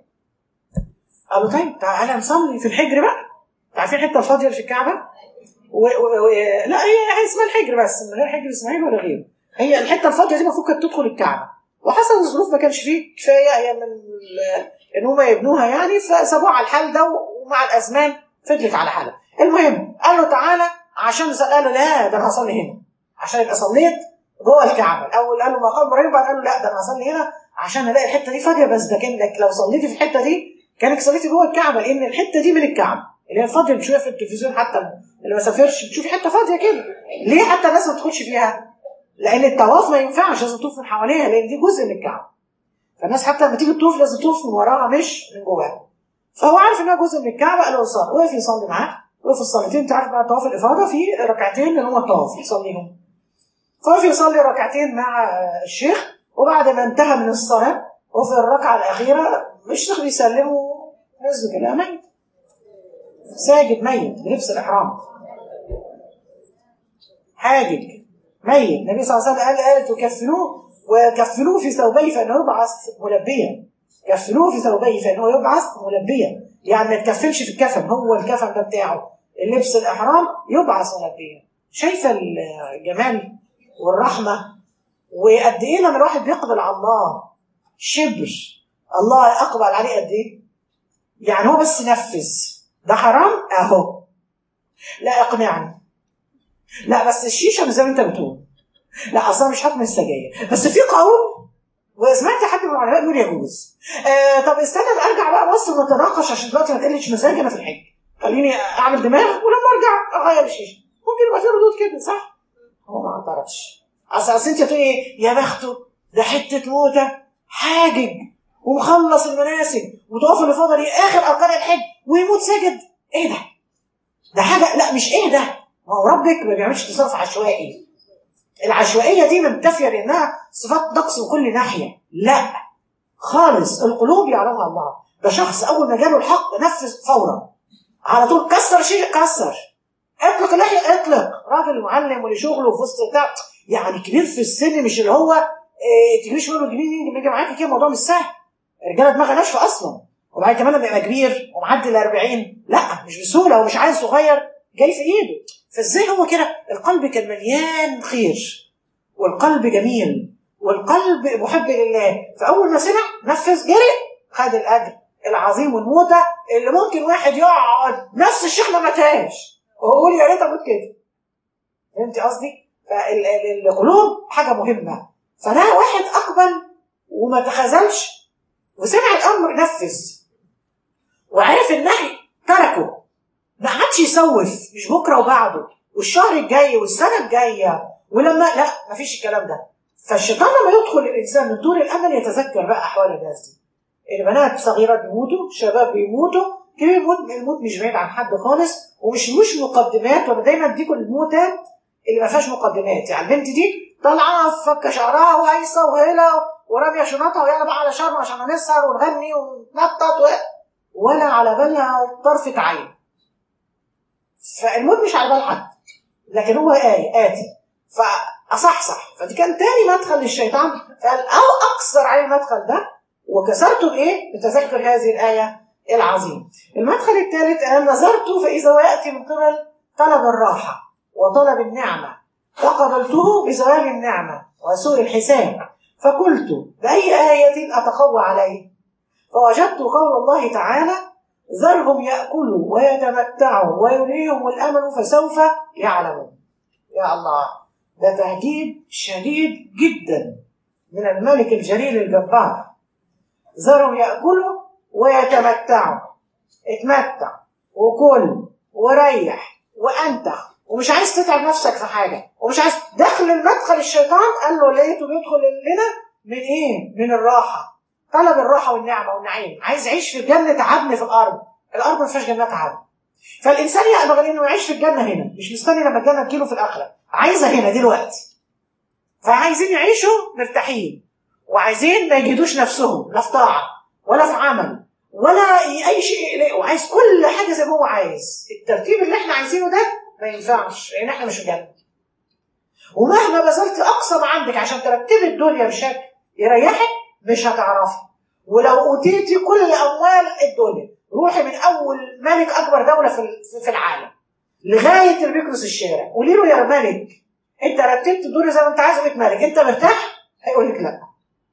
قالوا طيب تعالى نصلي في الحجر بقى عارفين الحته الفاضيه اللي في الكعبه و... و... و... لا هي هي اسمها الحجر بس من غير حجر اسماعيل ولا غيره هي الحته الفاضيه دي المفروض كانت تدخل الكعبه وحصل الظروف ما كانش فيه كفايه هي من ال- ان هم يبنوها يعني فسابوها على الحال ده ومع الازمان فضلت على حالها المهم قال له تعالى عشان يسأل قال له لا ده انا هصلي هنا عشان يبقى صليت جوه الكعبه الاول قال له مقام ابراهيم بعد قال له لا ده انا هصلي هنا عشان الاقي الحته دي فاضيه بس ده كانك لو صليتي في الحته دي كانك صليتي جوه الكعبه لان الحته دي من الكعبه اللي هي الفاضيه بتشوفها في التلفزيون حتى اللي ما سافرش بتشوفي حته فاضيه كده ليه حتى الناس ما تدخلش فيها لان الطواف ما ينفعش لازم تطوف من حواليها لان دي جزء من الكعبه فالناس حتى لما تيجي تطوف لازم تطوف من وراها مش من جواها فهو عارف انها جزء من الكعبه قال له صلي وقف يصلي معاه وقف الصلاتين انت عارف بقى طواف الافاضه في ركعتين اللي هم الطواف يصليهم فوقف يصلي ركعتين مع الشيخ وبعد ما انتهى من الصلاه وفي الركعه الاخيره الشيخ بيسلم ونزل كده ميت ساجد ميت بلبس الاحرام حاجج ميت النبي صلى الله عليه وسلم قال قال تكفنوه وكفنوه في ثوبيه فانه يبعث ملبيا كفنوه في ثوبيه فانه يبعث ملبيا يعني ما تكفنش في الكفن هو الكفن ده بتاعه اللبس الاحرام يبعث ملبيا شايفه الجمال والرحمه وقد ايه لما الواحد بيقبل على الله شبر الله اقبل عليه قد ايه يعني هو بس نفذ ده حرام اهو لا اقنعني لا بس الشيشه مش زي ما انت بتقول لا اصلا مش حكم السجاير بس في قول وسمعت حد من العلماء بيقول يجوز آه طب استنى أما ارجع بقى مصر ونتناقش عشان دلوقتي ما تقلش مزاجي انا في الحج خليني اعمل دماغ ولما ارجع اغير الشيشه ممكن يبقى في ردود كده صح؟ هو ما اعترضش اصل اصل انت تقول ايه يا بخته ده حته موته حاجج ومخلص المناسك وطواف الافاضه دي اخر اركان الحج ويموت ساجد ايه ده؟ ده حاجه لا مش ايه ده؟ ما هو ربك ما بيعملش تصرف عشوائي العشوائيه دي منتفيه لانها صفات نقص من كل ناحيه لا خالص القلوب يعلمها الله ده شخص اول ما جاله الحق نفذ فورا على طول كسر شيء كسر اطلق اللحيه اطلق راجل معلم وليه شغله في وسط بتاع يعني كبير في السن مش اللي هو إيه تجيبيش منه جنيه يجي بيجي معاكي كده الموضوع مش سهل الرجاله دماغها ناشفه اصلا وبعد كمان لما يبقى كبير ومعدي ال 40 لا مش بسهوله هو مش عيل صغير جاي في ايده فازاي هو كده القلب كان مليان خير والقلب جميل والقلب محب لله فاول ما سمع نفذ جري خد الاجر العظيم والموتة اللي ممكن واحد يقعد نفس الشيخ ما ماتهاش وهو يقول يا ريت اموت كده فهمتي قصدي؟ فالقلوب حاجه مهمه فده واحد اقبل وما تخاذلش وسمع الامر نفذ وعرف النهي تركه ما عادش يسوف مش بكره وبعده والشهر الجاي والسنه الجايه ولما لا ما فيش الكلام ده فالشيطان لما يدخل الانسان من طول الامل يتذكر بقى احوال الناس دي البنات صغيرات بيموتوا شباب بيموتوا كبير الموت الموت مش بعيد عن حد خالص ومش مش مقدمات وانا دايما اديكم الموتات اللي ما فيهاش مقدمات يعني البنت دي طالعه فكه شعرها وهيصه وهيله وراميه شنطها ويلا بقى على شرم عشان نسهر ونغني ونتنطط و... ولا على بالها طرفه عين فالموت مش على بال حد لكن هو آية آتي فأصحصح فدي كان تاني مدخل للشيطان فقال أو أكثر عليه المدخل ده وكسرته بإيه؟ بتذكر هذه الآية العظيمة. المدخل الثالث أنا نظرت فإذا هو يأتي من قبل طلب الراحة وطلب النعمة فقبلته بزوال النعمة وسوء الحساب فقلت بأي آية أتقوى عليه فوجدت قول الله تعالى ذرهم يأكلوا ويتمتعوا ويريهم الأمل فسوف يعلمون يا الله ده تهديد شديد جدا من الملك الجليل الجبار ذرهم يأكلوا ويتمتعوا اتمتع وكل وريح وانتخ ومش عايز تتعب نفسك في حاجه ومش عايز دخل المدخل الشيطان قال له لقيته بيدخل لنا من ايه؟ من الراحه طلب الراحه والنعمه والنعيم عايز يعيش في جنه عدن في الارض الارض ما فيهاش جنات عدن فالانسان يقبل انه يعيش في الجنه هنا مش مستني لما الجنه تجيله في الاخره عايزها هنا دلوقتي فعايزين يعيشوا مرتاحين وعايزين ما يجدوش نفسهم لا في طاعه ولا في عمل ولا اي شيء يقلقه وعايز كل حاجه زي ما هو عايز الترتيب اللي احنا عايزينه ده ما ينفعش لان احنا مش في جنه ومهما بذلت اقصى ما عندك عشان ترتبي الدنيا بشكل يريحك مش هتعرفي ولو اوتيتي كل اموال الدنيا روحي من اول ملك اكبر دوله في في العالم لغايه اللي بيكنس الشارع قولي له يا ملك انت رتبت الدنيا زي ما انت عايز 100 ملك انت مرتاح؟ هيقول لك لا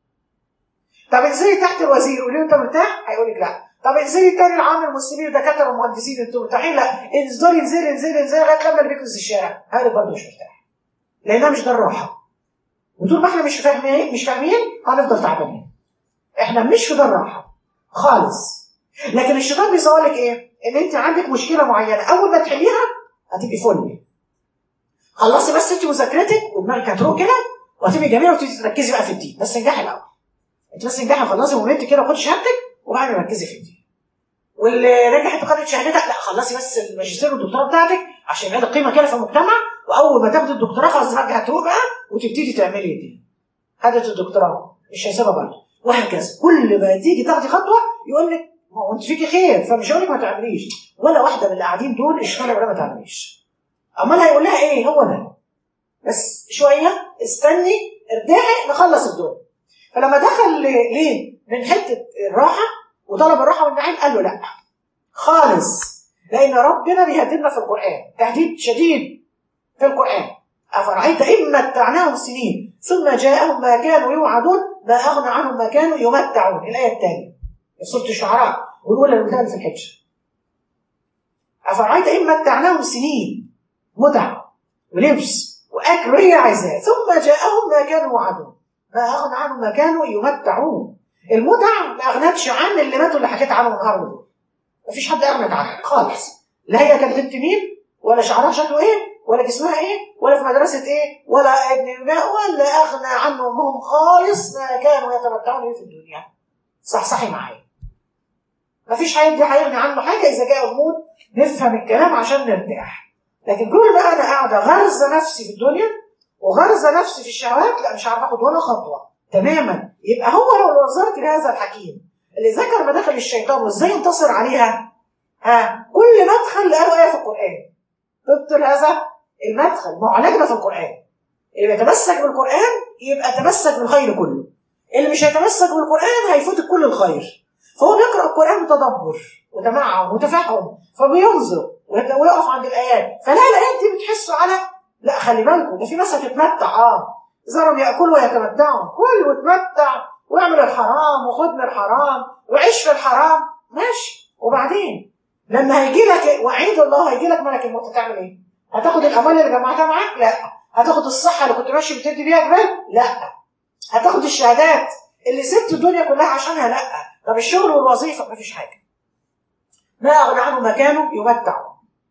طب انزلي تحت الوزير قولي له انت مرتاح؟ هيقول لك لا طب انزلي تاني العام المسلمين ودكاتره ومهندسين انتوا مرتاحين؟ لا انزلي انزلي انزلي انزلي لغايه لما اللي بيكنس الشارع هذا برضه مش مرتاح لانها مش ده الراحه وطول ما احنا مش فاهمين مش فاهمين هنفضل تعبانين احنا مش في ده الراحه خالص لكن الشيطان بيصور لك ايه؟ ان انت عندك مشكله معينه اول ما تحليها هتبقي فل خلصي بس انت مذاكرتك ودماغك هتروق كده وهتبقي جميله وتركزي بقى في الدين بس انجحي الاول انت بس انجحي خلصي مومنت كده وخدي شهادتك وبعدين ركزي في الدين واللي نجحت وخدت شهادتها لا خلصي بس الماجستير والدكتوراه بتاعتك عشان يبقى لك قيمه كده في المجتمع واول ما تاخدي الدكتوراه خلاص دماغك هتروق بقى وتبتدي تعملي الدين خدت الدكتوراه مش هيسيبها برضه وهكذا كل ما تيجي تاخدي خطوه يقول لك ما هو انت فيكي خير فمش هقول لك ما تعمليش ولا واحده من اللي قاعدين دول اشتغل ولا ما تعمليش امال هيقول لها ايه هو ده بس شويه استني ارجعي نخلص الدور فلما دخل ليه من حته الراحه وطلب الراحه والنعيم قال له لا خالص لان ربنا بيهددنا في القران تهديد شديد في القران افرايت ان متعناهم سنين ثم جاءهم ما كانوا يوعدون ما اغنى عنهم ما كانوا يمتعون الايه الثانيه سوره الشعراء والاولى اللي في الحجه افرايت ان متعناهم سنين متع ولبس واكل وهي عايزاه ثم جاءهم ما كانوا يوعدون ما اغنى عنهم ما كانوا يمتعون المتع ما اغنتش عن اللي ماتوا اللي حكيت عنهم النهارده دول مفيش حد اغنت عنه خالص لا هي كانت بنت مين ولا شعرها شكله ايه ولا جسمها ايه ولا في مدرسه ايه ولا ابن الماء ولا اغنى عنهم هم خالص ما كانوا يتمتعون به في الدنيا صحصحي معايا مفيش حد هيغني عنه حاجه اذا جاء الموت نفهم الكلام عشان نرتاح لكن كل ما انا قاعده غرزه نفسي في الدنيا وغرزه نفسي في الشهوات لا مش عارف اخد ولا خطوه تماما يبقى هو لو نظرت لهذا الحكيم اللي ذكر مداخل الشيطان وازاي ينتصر عليها ها كل مدخل له ايه في القران تبطل هذا المدخل ما هو علاجنا في القران اللي بيتمسك بالقران يبقى تمسك بالخير كله اللي مش هيتمسك بالقران هيفوتك كل الخير فهو بيقرا القران بتدبر وتمعن وتفهم فبينظر ويقف عند الايات فلا الايات دي بتحسوا على لا خلي بالكم ده في ناس هتتمتع اه ذرهم ياكلوا ويتمتعوا كل وتمتع واعمل الحرام وخد من الحرام وعيش في الحرام ماشي وبعدين لما هيجي لك وعيد الله هيجي لك ملك الموت هتعمل ايه؟ هتاخد الاموال اللي جمعتها معاك؟ لا هتاخد الصحه اللي كنت ماشي بتدي بيها جبال؟ لا هتاخد الشهادات اللي سبت الدنيا كلها عشانها لا طب الشغل والوظيفه مفيش حاجه ما اغنى عنه مكانه يمتع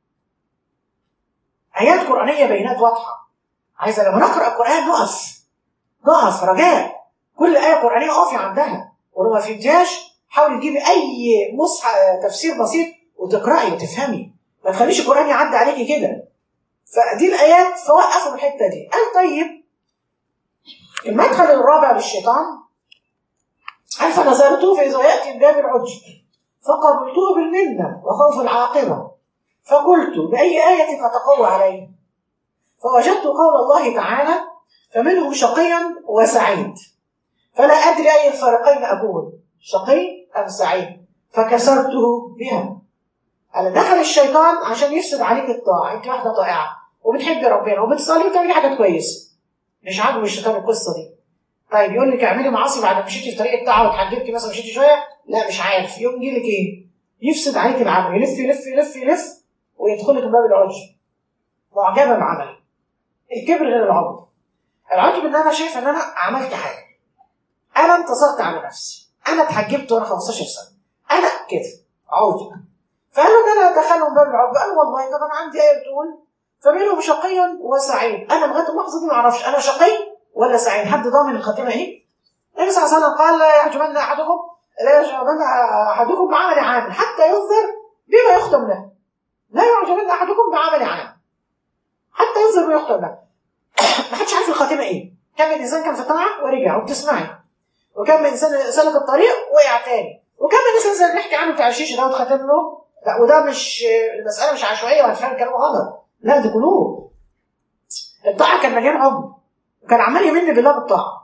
ايات قرانيه بينات واضحه عايزه لما نقرا القران نقف نقف رجاء كل ايه قرانيه اقفي عندها ولو ما فهمتهاش حاولي تجيبي اي مصحف تفسير بسيط وتقراي وتفهمي ما تخليش القران يعدي عليكي كده فدي الايات فوقفوا الحته دي قال طيب المدخل الرابع للشيطان قال فنظرت فاذا ياتي الباب العجب فقبلته بالمنه وخوف العاقبه فقلت باي ايه اتقوى عليه فوجدت قول الله تعالى فمنهم شقيا وسعيد فلا ادري اي الفريقين اكون شقي ام سعيد فكسرته بها قال دخل الشيطان عشان يفسد عليك الطاعه انت واحده طائعه وبتحبي ربنا وبتصلي وبتعملي حاجات كويسه مش عاجبه الشيطان القصه دي طيب يقول لك اعملي معاصي بعد ما مشيتي في طريق الطاعه وتحجبتي مثلا مشيتي شويه لا مش عارف يوم يجي لك ايه يفسد عليك العمل يلف يلف يلف يلف ويدخل لك باب العجب معجبه بعملي الكبر غير العجب العجب ان انا شايف ان انا عملت حاجه انا انتصرت على نفسي انا اتحجبت وانا 15 سنه انا كده عجب فقالوا ده انا دخلهم باب العجب قال والله طب انا عندي ايه بتقول فمنهم شقي وسعيد انا لغايه اللحظه دي ما اعرفش انا شقي ولا سعيد حد ضامن الخاتمه ايه النبي صلى الله عليه وسلم قال لا يعجبن احدكم لا يعجبن احدكم بعمل عامل حتى ينظر بما يختم له لا يعجبن احدكم بعمل عامل حتى ينظر بما يختم له ما حدش عارف الخاتمه ايه كم من انسان كان في طاعه ورجع وبتسمعي وكم من انسان سلك الطريق وقع تاني وكم من انسان زي اللي بنحكي عنه بتاع الشيشه ده واتختم له لا وده مش المساله مش عشوائيه وهتفهم كلامه غلط لا دي قلوب الطاعه كان مليان عمر وكان عمال يمن بالله بالطاعه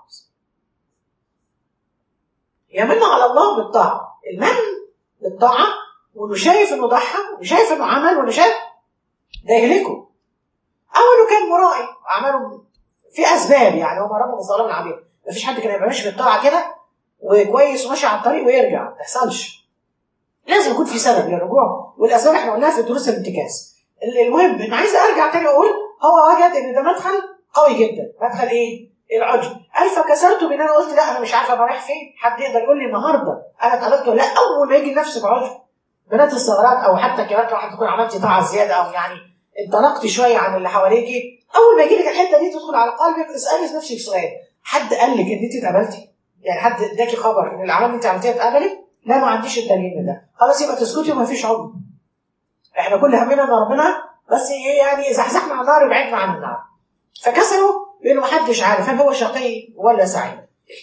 يمن على الله بالطاعه المن بالطاعه وانه شايف انه ضحى وشايف انه عمل وانه شايف ده يهلكه او انه كان مرائي اعماله في اسباب يعني هو ربنا ظلام عليه مفيش حد كان يبقى ماشي بالطاعه كده وكويس وماشي على الطريق ويرجع ما تحصلش لازم يكون في سبب للرجوع والاسباب احنا قلناها في دروس الانتكاس المهم انا عايزه ارجع تاني اقول هو وجد ان ده مدخل قوي جدا مدخل ايه؟ العجب قال فكسرته بان انا قلت لا انا مش عارفه انا رايح فين حد يقدر يقول لي النهارده انا اتقلبت لا اول ما يجي نفسك عجب بنات الثغرات او حتى كمان واحد تكون عملتي طاعه زياده او يعني انطلقتي شويه عن اللي حواليكي اول ما يجي لك الحته دي تدخل على قلبك اسالي نفسك سؤال حد قال لك ان انت اتقبلتي؟ يعني حد اداكي خبر ان الاعمال اللي انت عملتيها اتقبلت؟ لا ما عنديش الدليل ده خلاص يبقى تسكتي وما فيش عجب احنا كل همنا ان ربنا بس يعني زحزحنا على النار وبعدنا عن النار فكسروا لانه محدش عارف هل هو شقي ولا سعيد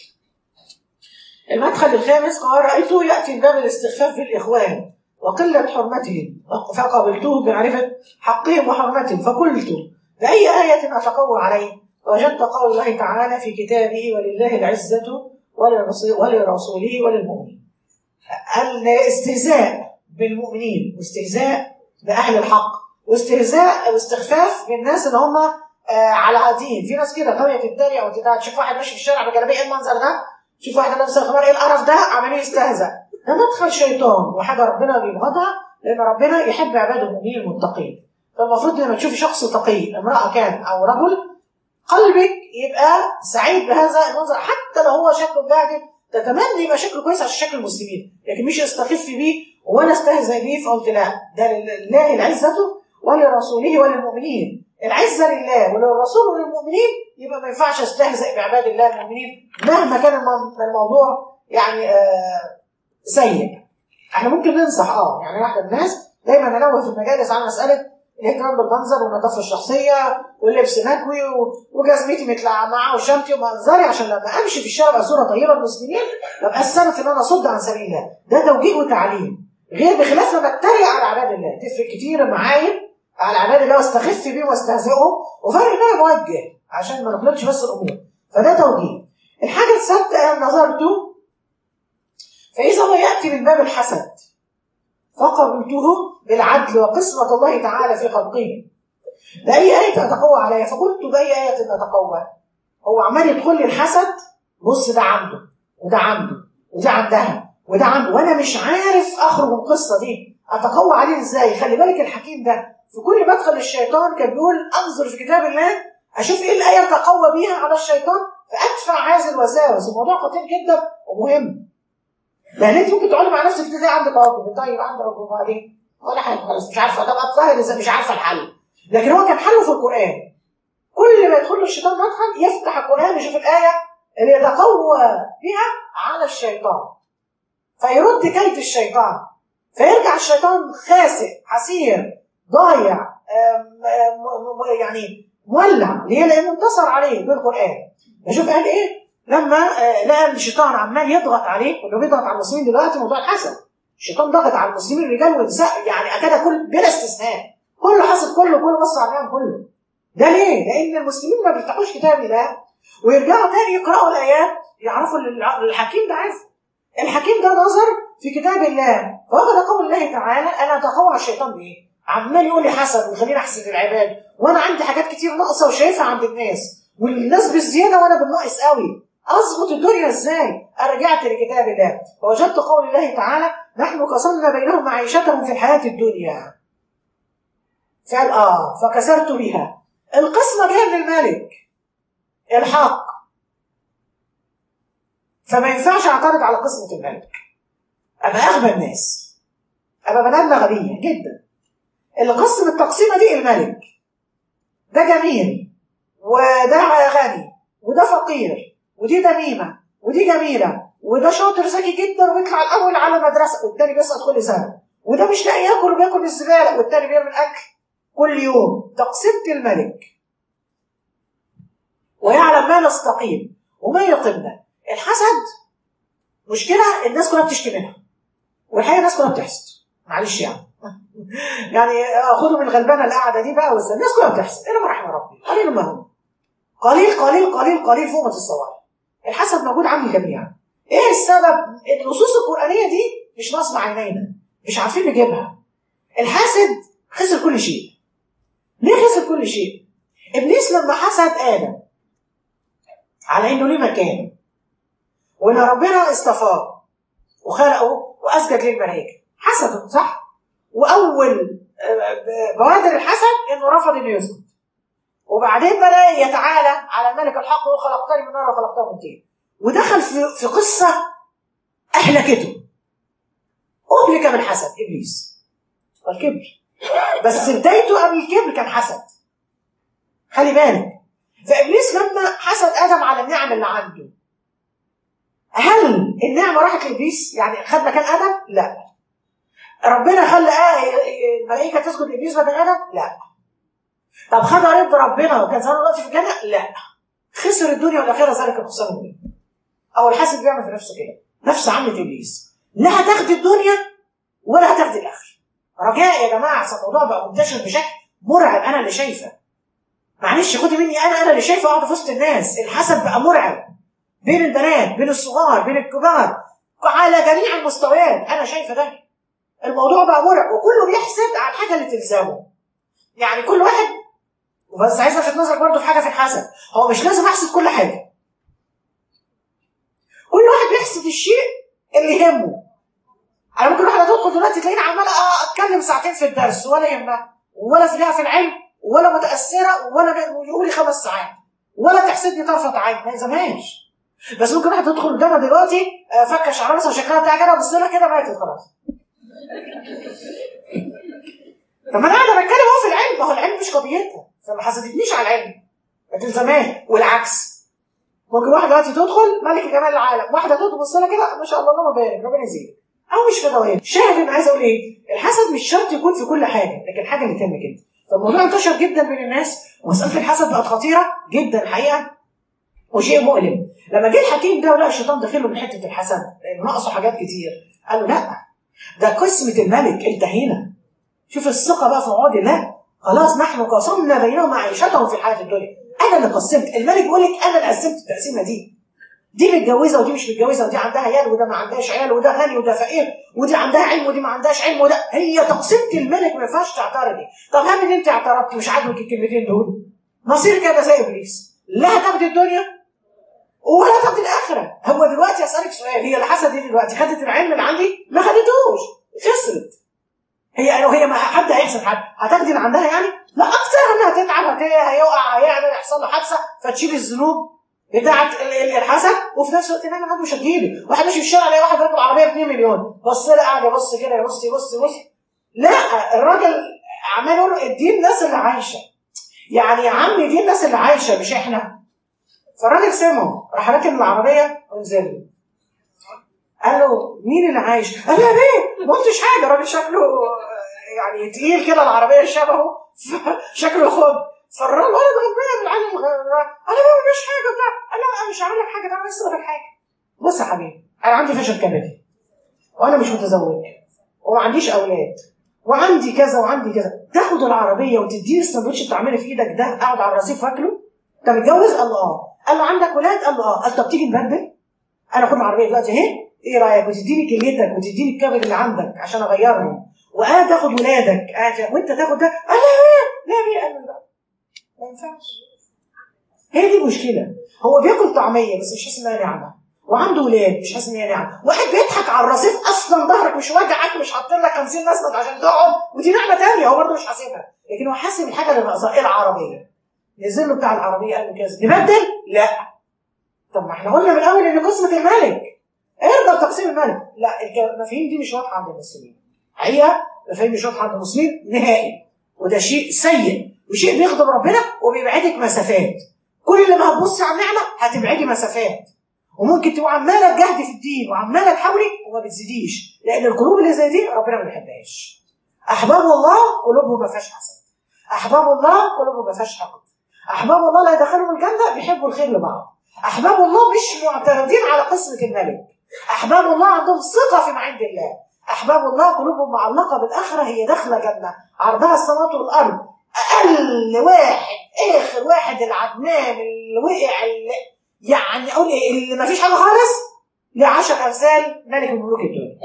المدخل الخامس قال رايته ياتي باب الاستخفاف بالاخوان وقله حرمتهم فقبلته بمعرفه حقهم وحرمتهم فقلت باي ايه اتقوى عليه وجدت قول الله تعالى في كتابه ولله العزه ولرسوله وللمؤمنين الاستهزاء بالمؤمنين واستهزاء باهل الحق واستهزاء واستخفاف بالناس اللي هم آه على دين في ناس كده غاويه تتريق وتتعب تشوف واحد ماشي في الشارع بجلابيه ايه المنظر ده تشوف واحد لابس الخمار ايه القرف ده عمال يستهزأ ده مدخل شيطان وحاجه ربنا بيبغضها لان ربنا يحب عباده المؤمنين المتقين فالمفروض لما تشوفي شخص تقي امراه كان او رجل قلبك يبقى سعيد بهذا المنظر حتى لو هو شكله باهت تتمنى يبقى شكله كويس عشان شكل المسلمين لكن مش استخف بيه وانا استهزأ بيه فقلت لا ده لله العزه ولرسوله وللمؤمنين العزة لله وللرسول وللمؤمنين يبقى ما ينفعش استهزئ بعباد الله المؤمنين مهما كان الموضوع يعني آه سيء احنا ممكن ننصح اه يعني واحدة من الناس دايما انوه في المجالس عن مسألة الاهتمام بالمنظر والنظافة الشخصية واللبس مكوي وجزمتي متلعمعة وشنطي ومنظري عشان لما امشي في الشارع ابقى صورة طيبة للمسلمين ببقى السبب ان انا اصد عن سبيل الله ده توجيه وتعليم غير بخلاف لما اتريق على عباد الله تفرق كتير معايا على عباد الله واستخف بيه واستهزئه وفرق ان انا موجه عشان ما نخلطش بس الامور فده توجيه الحاجه السادسه نظرته فاذا هو ياتي من باب الحسد فقبلته بالعدل وقسمه الله تعالى في خلقه باي ايه اتقوى عليها فقلت باي ايه اتقوى هو عمال يدخل لي الحسد بص ده عنده وده عنده وده عندها وده عنده وانا مش عارف اخرج من القصه دي اتقوى عليه ازاي خلي بالك الحكيم ده في كل مدخل الشيطان كان بيقول انظر في كتاب الله اشوف ايه الايه تقوى بيها على الشيطان فادفع هذه الوساوس الموضوع خطير جدا ومهم لان انت ممكن تقعدي مع نفسك تلاقي عندك عقد طيب عندك عقد وبعدين ولا حاجه خلاص مش عارفه طب الظاهر اذا مش عارفه الحل لكن هو كان حله في القران كل ما يدخل له الشيطان مدخل يفتح القران يشوف الايه اللي يتقوى بها على الشيطان فيرد كيد الشيطان فيرجع الشيطان خاسئ حسير ضايع آم، آم، يعني مولع ليه؟ لانه انتصر عليه بالقران نشوف قال ايه؟ لما آه، لقى الشيطان عمال يضغط عليه واللي بيضغط على المسلمين دلوقتي موضوع الحسد الشيطان ضغط على المسلمين رجال ونساء يعني اكاد كل بلا استثناء كله حسد كله كله بص عليهم كله ده ليه؟ لان المسلمين ما بيفتحوش كتاب الله ويرجعوا تاني يقرأوا الآيات يعرفوا اللي الع- الحكيم ده عارف الحكيم ده نظر في كتاب الله فوجد قول الله تعالى أنا أتقوى على الشيطان بإيه؟ عمال يقول لي حسد ويخليني أحسد العباد وأنا عندي حاجات كتير ناقصة وشايفها عند الناس والناس بالزيادة وأنا بالناقص قوي أظبط الدنيا إزاي؟ رجعت لكتاب الله فوجدت قول الله تعالى نحن قسمنا بينهم معيشتهم في الحياة الدنيا فقال آه فكسرت بها القسمة جاية من الملك الحق فما ينفعش اعترض على قسمة الملك أبقى أغبى الناس أبقى بني آدم غبية جدا اللي قسم التقسيمة دي الملك ده جميل وده غني وده فقير ودي دميمة ودي جميلة وده شاطر ذكي جدا وبيطلع الأول على مدرسة والتاني بيسقط كل سنة وده مش لاقي ياكل وبياكل الزبالة والتاني بيعمل أكل كل يوم تقسيمة الملك ويعلم ما نستقيم وما يقمنا الحسد مشكلة الناس كلها بتشكي منها والحقيقة الناس كلها بتحسد معلش يعني يعني خدوا من الغلبانة القاعدة دي بقى والزن. الناس كلها بتحسد إلا ما رحم ربي قليل ما هم قليل قليل قليل قليل فوق ما تتصور الحسد موجود عند الجميع ايه السبب النصوص القرآنية دي مش ناقصة عينينا مش عارفين نجيبها الحاسد خسر كل شيء ليه خسر كل شيء ابليس لما حسد ادم على انه ليه مكان وان ربنا اصطفاه وخلقه واسجد للملائكه حسده صح واول آه، بوادر الحسد انه رفض انه يسجد وبعدين بدا يتعالى على الملك الحق ويقول خلقتني من نار وخلقته من طين ودخل في في قصه اهلكته اهلك من حسد ابليس والكبر بس بدايته قبل الكبر كان حسد خلي بالك فابليس لما حسد ادم على النعم اللي عنده هل النعمه راحت لابليس يعني خد مكان ادم لا ربنا خلى آه الملائكه تسجد لابليس بدل ادم لا طب خد رضا ربنا وكان زمان دلوقتي في الجنه لا خسر الدنيا والاخره ذلك الخسران المبين او الحاسد بيعمل في نفسه كده نفس عملة ابليس لا هتاخدي الدنيا ولا هتاخدي الاخره رجاء يا جماعه أصل الموضوع بقى منتشر بشكل مرعب انا اللي شايفه معلش خدي مني انا انا اللي شايفه قاعده في وسط الناس الحسد بقى مرعب بين البنات بين الصغار بين الكبار على جميع المستويات انا شايفه ده الموضوع بقى مرعب وكله بيحسد على الحاجه اللي تلزمه يعني كل واحد بس عايز الفت نظرك برضه في حاجه في الحسد هو مش لازم احسد كل حاجه كل واحد بيحسد الشيء اللي يهمه انا ممكن واحده تدخل دلوقتي تلاقيني عماله اتكلم ساعتين في الدرس ولا يهمها ولا ليها في العلم ولا متاثره ولا يقول لي خمس ساعات ولا تحسدني طرفه عين ما يلزمهاش بس ممكن واحده تدخل قدامها دلوقتي آه، فكه شعرها مثلا شكلها بتاع كده وبص لها كده ماتت خلاص طب ما انا قاعده بتكلم اهو في العلم ما هو العلم مش قضيتها فما حسدتنيش على العلم لكن زمان والعكس ممكن واحده دلوقتي تدخل ملك جمال العالم واحده تدخل تبص لها كده ما شاء الله اللهم بارك ربنا يزيدك او مش في دوام شاهد انا عايز اقول ايه الحسد مش شرط يكون في كل حاجه لكن الحاجه اللي تهمك انت فالموضوع انتشر جدا بين الناس ومساله الحسد بقت خطيره جدا الحقيقه وشيء مؤلم لما جه الحكيم ده ولقى الشيطان داخله من حته الحسد لأنه ناقصه حاجات كتير قال له لا ده قسمه الملك انتهينا شوف الثقه بقى في وعود الله خلاص نحن قسمنا بينهم معيشتهم في الحياه الدنيا انا اللي قسمت الملك بيقول لك انا اللي قسمت التقسيمه دي دي متجوزه ودي مش متجوزه ودي عندها عيال وده ما عندهاش عيال وده غني وده فقير ودي عندها علم ودي ما عندهاش علم وده هي تقسيمه الملك ما ينفعش تعترضي طب هم ان انت اعترضتي مش عاجبك الكلمتين دول مصير كده زي ابليس لا هتاخدي الدنيا ولا تاخدي الاخره هو دلوقتي اسالك سؤال هي اللي حسد دي دلوقتي خدت العلم اللي عندي ما خدتوش خسرت هي لو هي ما حد هيحسد حد هتاخدي اللي عندها يعني لا اكثر انها تتعب هت- هيقع هيعمل يحصل له حادثه فتشيل الذنوب بتاعت ال- ال- الحسد وفي نفس الوقت انا عنده مش هتجيلي واحد ماشي في الشارع الاقي واحد راكب عربيه ب 2 مليون بص لي قاعد يبص كده يبص يبص يبص لا الراجل عمال يقول دي الناس اللي عايشه يعني يا عمي دي الناس اللي عايشه مش احنا فالراجل سمعه راح راكب العربيه ونزل له. قال له مين اللي عايش؟ قال له يا بيه ما قلتش حاجه الراجل شكله يعني تقيل كده العربيه شبهه شكله خد فالراجل ولد غلبان العالم غلبان انا ما بعملش حاجه بتاع قال له انا مش هعمل لك حاجه تعالى بس اقول لك حاجه بص يا حبيبي انا عندي فشل كبدي وانا مش متزوج وما عنديش اولاد وعندي كذا وعندي كذا تاخد العربيه وتديني السندوتش بتعمله في ايدك ده اقعد على الرصيف واكله انت متجوز قال له اه قال له عندك ولاد قال له اه قال طب تيجي نبدل انا اخد العربيه دلوقتي اهي ايه رايك وتديني كليتك وتديني الكبد اللي عندك عشان اغيرهم وقاعد تاخد ولادك قاعد وانت تاخد ده قال لا لا لا قال له لا ما ينفعش هي دي المشكله هو بياكل طعميه بس مش حاسس انها نعمه وعنده ولاد مش حاسس ان هي نعمه واحد بيضحك على الرصيف اصلا ظهرك مش واجعك مش حاطين لك 50 مسند عشان تقعد ودي نعمه ثانيه هو برضه مش حاسبها لكن هو حاسب الحاجه اللي ناقصاه ايه العربيه نزل له بتاع العربيه قال له كذا نبدل لا طب ما احنا قلنا من الاول ان قسمه الملك ارضى بتقسيم الملك لا الك- المفاهيم دي مش واضحه عند المسلمين حقيقه المفاهيم مش واضحه عند المسلمين نهائي وده شيء سيء وشيء بيخدم ربنا وبيبعدك مسافات كل اللي ما هتبصي على النعمه هتبعدي مسافات وممكن تبقى عماله تجاهدي في الدين وعماله تحاولي وما بتزيديش لان القلوب اللي زي دي ربنا ما بيحبهاش احباب الله قلوبهم ما فيهاش حسد احباب الله قلوبهم ما فيهاش حقد احباب الله لا يدخلهم الجنه بيحبوا الخير لبعض احباب الله مش معترضين على قسمه الملك احباب الله عندهم ثقه فيما عند الله احباب الله قلوبهم معلقه بالاخره هي داخله جنه عرضها السماوات والارض اقل واحد اخر واحد العدنان اللي وقع اللي يعني اقول ايه اللي ما فيش حاجه خالص ليه 10 امثال ملك من ملوك الدنيا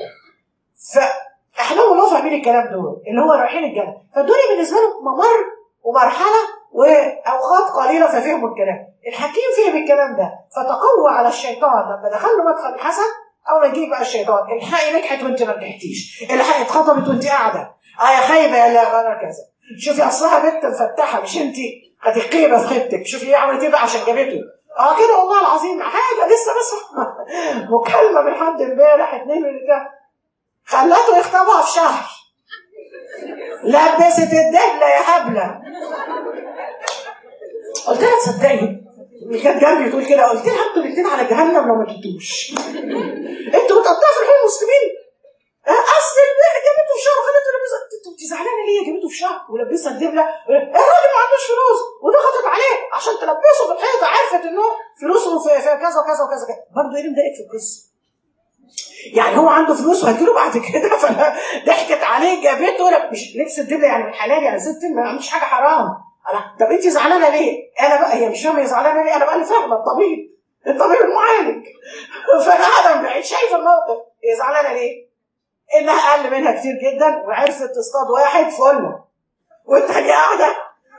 فاحباب الله فاهمين الكلام دول اللي هو رايحين الجنه فالدنيا بالنسبه لهم ممر ومرحله واوقات قليله ففهموا الكلام الحكيم فهم الكلام ده فتقوى على الشيطان لما دخل له مدخل الحسن اول ما يجيب بقى الشيطان الحقي نجحت وانت ما نجحتيش الحقي اتخطبت وانت قاعده اه يا خايبه يا لا غير كذا شوفي اصلها بنت مفتحه مش انت هتقيبه في خيبتك شوفي هي عملت ايه بقى عشان جابته اه كده والله العظيم حاجه لسه بس مكالمه من حد امبارح اتنين من ده خلته يخطبها في شهر لبست الدبله يا هبله قلت لها تصدقي اللي كانت جنبي تقول كده قلت لها انتوا الاثنين على جهنم لو ما جبتوش انتوا بتقطعوا في الحين المسلمين آه، اصل البنت جابته في شهر خلته لبسها انت انت زعلانه ليه جابته في شهر ولبسها الدبله الراجل ما عندوش فلوس وضغطت عليه عشان تلبسه في الحيطه عرفت انه فلوسه في, في كذا وكذا وكذا كذا برضه ايه اللي مضايقك في القصه؟ يعني هو عنده فلوس وهتجيله بعد كده فضحكت عليه جابته لا مش لبس الدبله يعني من حلال يعني ست ما عملش حاجه حرام انا طب انت زعلانه ليه؟ انا بقى هي مش فاهمه هي زعلانه ليه؟ انا بقى اللي فاهمه الطبيب الطبيب المعالج فانا قاعده من بعيد شايفه الموقف هي زعلانه ليه؟ انها اقل منها كتير جدا وعرفت تصطاد واحد فله والتانية قاعده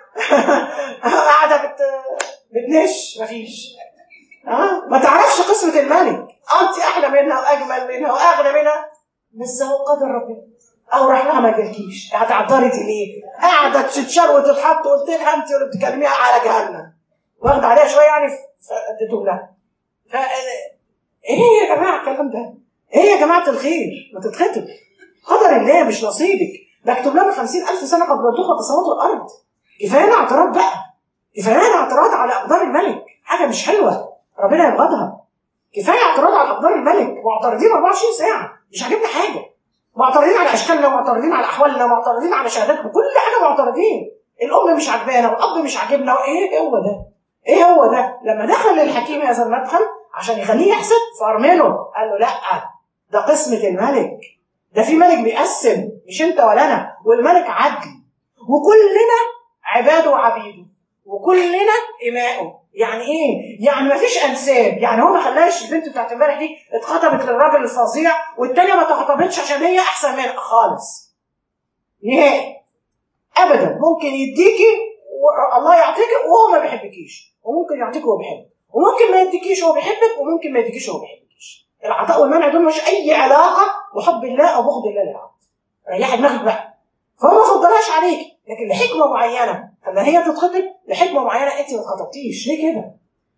قاعده بت... بتنش مفيش ها ما تعرفش قسمة الملك انت احلى منها واجمل منها واغنى منها بس هو قدر ربنا او راح لها ما جالكيش هتعترضي ليه؟ قاعده تتشر وتتحط قلت لها انت اللي بتكلميها على جهنم واخده عليها شويه يعني فاديتهم لها ف ايه يا جماعه الكلام ده؟ ايه يا جماعه الخير؟ ما تتخطب قدر الله مش نصيبك مكتوب لها 50000 سنه قبل ان تخلق السماوات والارض كفايه اعتراض بقى كفايه اعتراض على اقدار الملك حاجه مش حلوه ربنا يبغضها كفايه اعتراض على اقدار الملك معترضين 24 ساعه مش عاجبنا حاجه معترضين على اشكالنا ومعترضين على احوالنا ومعترضين على شهاداتنا كل حاجه معترضين الام مش عاجبانا والاب مش عاجبنا ايه هو ده ايه هو ده لما دخل للحكيم هذا المدخل عشان يخليه يحسب فارمله قال له لا ده قسمه الملك ده في ملك بيقسم مش انت ولا انا والملك عدل وكلنا عباده وعبيده وكلنا إماؤه يعني ايه؟ يعني ما فيش انساب، يعني هو ما خلاش البنت بتاعت امبارح دي اتخطبت للراجل الفظيع والتانيه ما اتخطبتش عشان هي احسن منها خالص. نهائي. ابدا ممكن يديكي الله يعطيكي وهو ما بيحبكيش، وممكن يعطيكي وهو بيحبك، وممكن ما يديكيش وهو بيحبك وممكن ما يديكيش وهو بيحبكيش. العطاء والمنع دول مش اي علاقه بحب الله او بغض الله للعبد. ريحي دماغك بقى. فهو ما فضلهاش عليك، لكن لحكمه معينه لما هي تتخطب لحكمه معينه انت ما اتخطبتيش ليه كده؟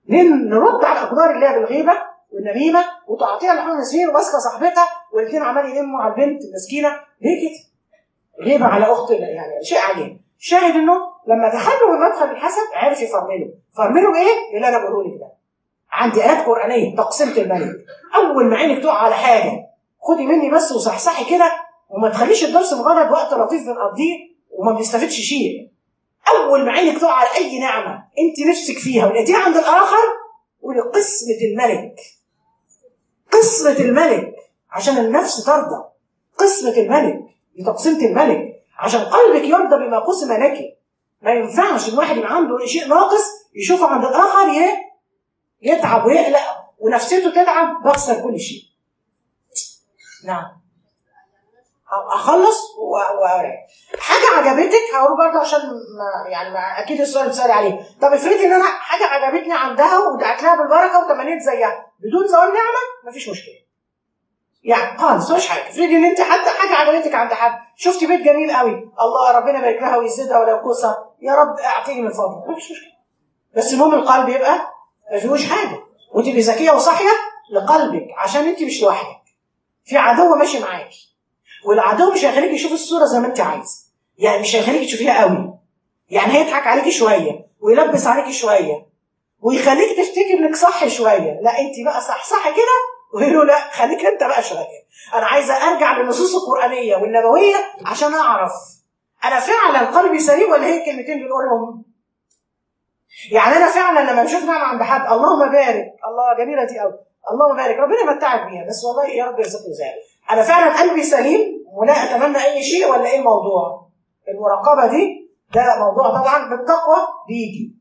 ليه نرد على الاقدار اللي هي بالغيبه والنميمه وتعطيها لحوم المسكين وماسكه صاحبتها والاثنين عمال يلموا على البنت المسكينه ليه كده؟ غيبه على اخت يعني شيء عجيب شاهد انه لما دخلوا من مدخل الحسد عرف يفرمله فرمله بايه؟ اللي انا بقوله لك ده عندي ايات قرانيه تقسيمه الملك اول ما عينك تقع على حاجه خدي مني بس وصحصحي كده وما تخليش الدرس مجرد وقت لطيف بنقضيه وما بنستفدش شيء اول ما عينك تقع على اي نعمه انت نفسك فيها ولقيتيها عند الاخر قولي قسمه الملك قسمه الملك عشان النفس ترضى قسمه الملك دي تقسيمه الملك عشان قلبك يرضى بما قسم لك ما ينفعش الواحد يبقى عنده شيء ناقص يشوفه عند الاخر ي- يتعب ويقلق ونفسيته تتعب بخسر كل شيء نعم اخلص و- واوريك حاجه عجبتك هقول برضه عشان ما يعني ما اكيد السؤال بتسالي عليه طب افرضي ان انا حاجه عجبتني عندها ودعت لها بالبركه وتمنيت زيها بدون زوال نعمه مفيش مشكله يعني خالص مش حاجه افرضي ان انت حتى حاجه عجبتك عند حد شفتي بيت جميل قوي الله ربنا يبارك لها ويزيدها ولا ينقصها يا رب اعطيني من فضلك مفيش مشكله بس المهم القلب يبقى ما فيهوش حاجه وتبقي ذكيه وصاحيه لقلبك عشان انت مش لوحدك في عدو ماشي معاكي والعدو مش هيخليك يشوف الصوره زي ما انت عايزه يعني مش هيخليك تشوفيها قوي يعني هيضحك عليكي شويه ويلبس عليكي شويه ويخليك تفتكر انك صح شويه لا انت بقى صح صح كده ويقول له لا خليك انت بقى شويه انا عايزه ارجع للنصوص القرانيه والنبويه عشان اعرف انا فعلا قلبي سليم ولا هي كلمتين بنقولهم يعني انا فعلا لما بشوف نعمه عند حد اللهم بارك الله جميله دي قوي اللهم بارك ربنا يمتعك بيها بس والله يا رب يرزقني ذلك انا فعلا قلبي سليم ولا اتمنى اي شيء ولا ايه الموضوع المراقبه دي ده موضوع طبعا بالتقوى بيجي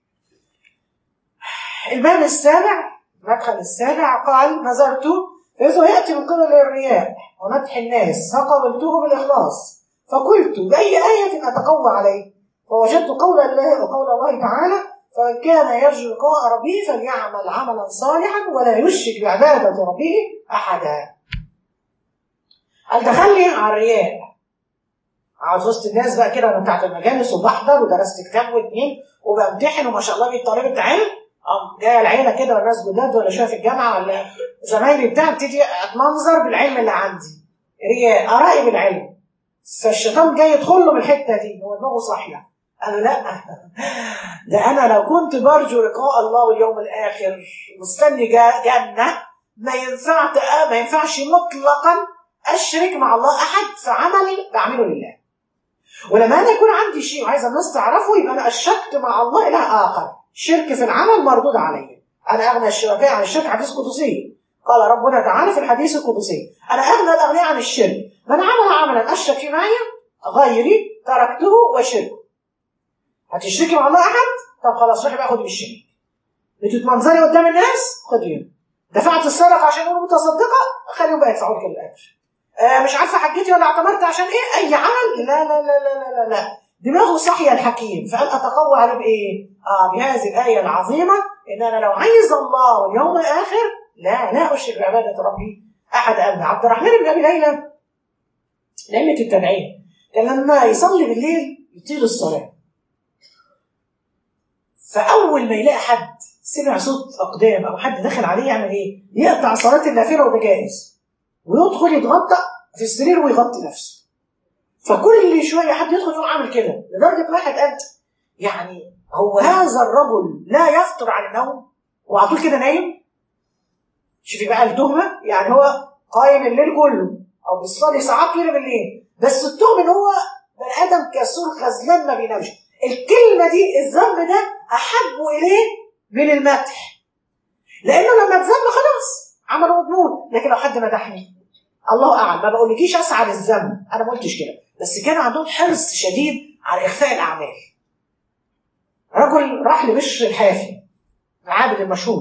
الباب السابع المدخل السابع قال نظرت فإذا يأتي من قبل الرياء ومدح الناس فقبلته بالإخلاص فقلت بأي آية أتقوى عليه فوجدت قول الله وقول الله تعالى فمن كان يرجو لقاء ربه فليعمل عملا صالحا ولا يشرك بعبادة ربه أحدا قال دخلني على الرياء اقعد وسط الناس بقى كده انا بتاعت المجالس وبحضر ودرست كتاب واثنين وبمتحن وما شاء الله بقيت طالبه علم اه جايه العيله كده والناس جداد ولا شويه في الجامعه ولا زمايلي بتاع ابتدي اتمنظر بالعلم اللي عندي رياء ارائي بالعلم فالشيطان جاي يدخل له بالحته دي هو دماغه صاحيه قال لا ده انا لو كنت برجو لقاء الله واليوم الاخر مستني جا- جنه ما ينفع ما ينفعش مطلقا اشرك مع الله احد في عمل بعمله لله ولما انا يكون عندي شيء وعايز الناس تعرفه يبقى انا اشركت مع الله اله اخر شرك في العمل مردود علي انا اغنى الشركاء عن الشرك حديث قدسي قال ربنا تعالى في الحديث القدسي انا اغنى الاغنياء عن الشرك من عمل عملا اشرك فيه معي غيري تركته وشركه هتشركي مع الله احد طب خلاص روحي بقى خدي بالشرك بتتمنظري قدام الناس خديهم دفعت الصدقه عشان يقولوا متصدقه خليهم بقى يدفعوا لك الاجر آه مش عارفه حجتي ولا اعتمرت عشان ايه اي عمل لا لا لا لا لا لا, لا. دماغه صحية الحكيم فقال اتقوى عليه بايه؟ اه بهذه الايه العظيمه ان انا لو عايز الله واليوم الاخر لا لا اشرك بعباده ربي احد ابدا عبد الرحمن بن ابي ليلى ليله التبعين كان لما يصلي بالليل يطيل الصلاه فاول ما يلاقي حد سمع صوت اقدام او حد دخل عليه يعمل ايه؟ يقطع صلاه النافله وده جائز ويدخل يتغطى في السرير ويغطي نفسه فكل شويه حد يدخل يقوم عامل كده لدرجه واحد قال يعني هو هذا الرجل لا يفطر عن النوم وعلى طول كده نايم شوفي بقى التهمه يعني هو قايم الليل كله او بيصلي ساعات طويله بالليل بس التهمه ان هو بني ادم كسور خذلان ما بينامش الكلمه دي الذنب ده احب اليه من المدح لانه لما اتذم خلاص عمل مضمون لكن لو حد مدحني الله اعلم ما بقولكيش اسعى للذنب انا ما قلتش كده بس كان عندهم حرص شديد على اخفاء الاعمال رجل راح لبشر الحافي العابد المشهور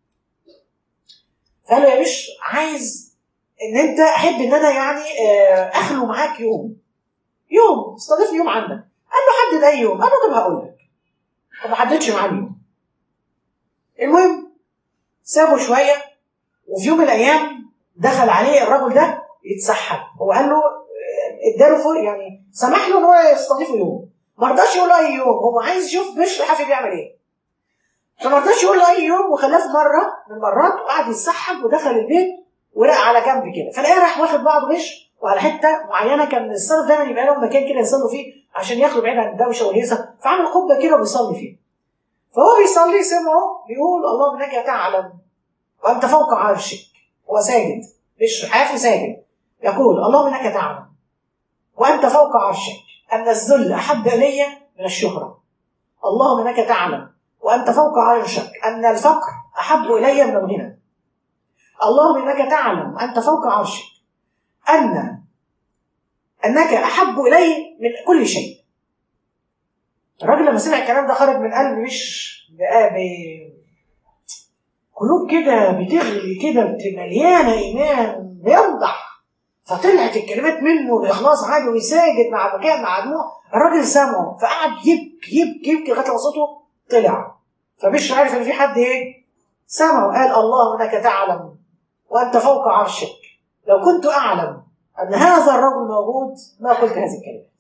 قال له يا بشر عايز ان انت احب ان انا يعني آه، اخلو معاك يوم يوم استضيفني يوم عندك قال له حدد اي يوم قال له طب هقول لك طب ما حددش معاه اليوم المهم سابه شويه وفي يوم من الايام دخل عليه الرجل ده يتسحب هو قال له آه، اداله فوق يعني سمح له ان هو يستضيفه يوم ما رضاش يقول له اي يوم هو عايز يشوف بشر حافي بيعمل ايه فما رضاش يقول له اي يوم وخلاه في مره من المرات وقعد يتسحب ودخل البيت ورقع على جنب كده فلقاه راح واخد بعضه مش وعلى حته معينه كان السلف دايما يبقى لهم مكان كده يصلوا فيه عشان ياخدوا بعيد عن الدوشه والهيصه فعمل قبه كده وبيصلي فيه فهو بيصلي سمعه بيقول اللهم انك تعلم وانت فوق عرشك هو ساجد مش حافي ساجد يقول اللهم انك تعلم وانت فوق عرشك ان الذل احب الي من الشهره اللهم انك تعلم وانت فوق عرشك ان الفقر احب الي من الغنى اللهم انك تعلم انت فوق عرشك ان انك احب الي من كل شيء الراجل لما سمع الكلام ده خرج من قلب مش بقى ب- قلوب كده بتغلي كده بت- مليانه ايمان بينضح فطلعت الكلمات منه باخلاص عادي ويساجد مع بكاء مع دموع الراجل سمعه فقعد يبكي يبكي يبكي لغايه لما صوته طلع فمش عارف ان في حد ايه سمعه قال الله انك تعلم وانت فوق عرشك لو كنت اعلم ان هذا الرجل موجود ما قلت هذه الكلمات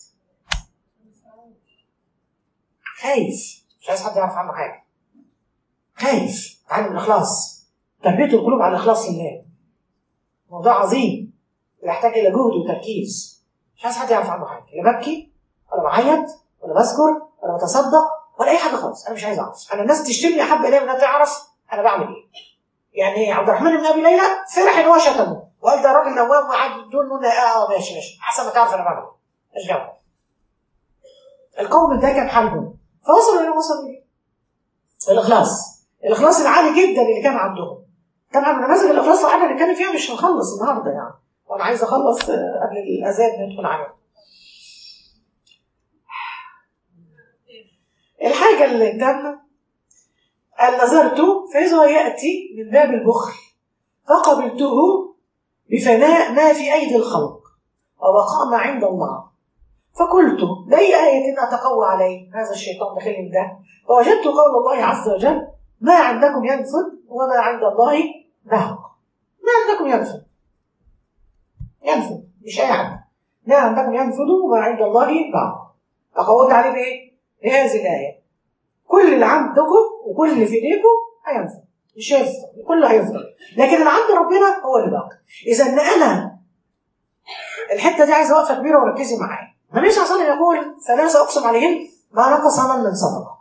خايف مش عايز حد يعرف عنه حاجه خايف تعلم الاخلاص تربيه القلوب على الاخلاص لله موضوع عظيم يحتاج الى جهد وتركيز مش عايز حد يعرف عنه حاجه لا ببكي ولا بعيط ولا بذكر ولا بتصدق ولا اي حاجه خالص انا مش عايز اعرف انا الناس تشتمني احب الي من انها تعرف انا بعمل ايه يعني عبد الرحمن بن ابي ليلى فرح ان هو شتمه وقال ده راجل نوام وقعد دول منى اه ماشي ماشي احسن ما تعرف انا بعمل ايه مش دعوه القوم ده كان حالهم فوصلوا الى وصلوا اليه الاخلاص الاخلاص العالي جدا اللي كان عندهم طبعا نماذج الاخلاص اللي قعدنا نتكلم فيها مش هنخلص النهارده يعني وانا عايز اخلص آه، قبل الاذان ندخل عليه الحاجه اللي قدامنا قال نظرت فاذا هو ياتي من باب البخل فقبلته بفناء ما في ايدي الخلق وبقاء ما عند الله فقلت لاي آية أتقوى عليه هذا الشيطان دخلني ده فوجدت قول الله عز وجل ما عندكم ينفد وما عند الله باق ما عندكم ينفد ينفد مش قاعد ما عندكم ينفد وما عند الله باق أقوت عليه بإيه؟ بهذه الآية كل اللي عندكم وكل اللي في إيديكم هينفد مش هيفضل كله هيفضل لكن اللي عند ربنا هو اللي باقي إذا إن أنا الحتة دي عايزة وقفة كبيرة وركزي معايا النبي صلى الله عليه وسلم يقول ثلاثة أقسم عليهم ما نقص عمل من صدقة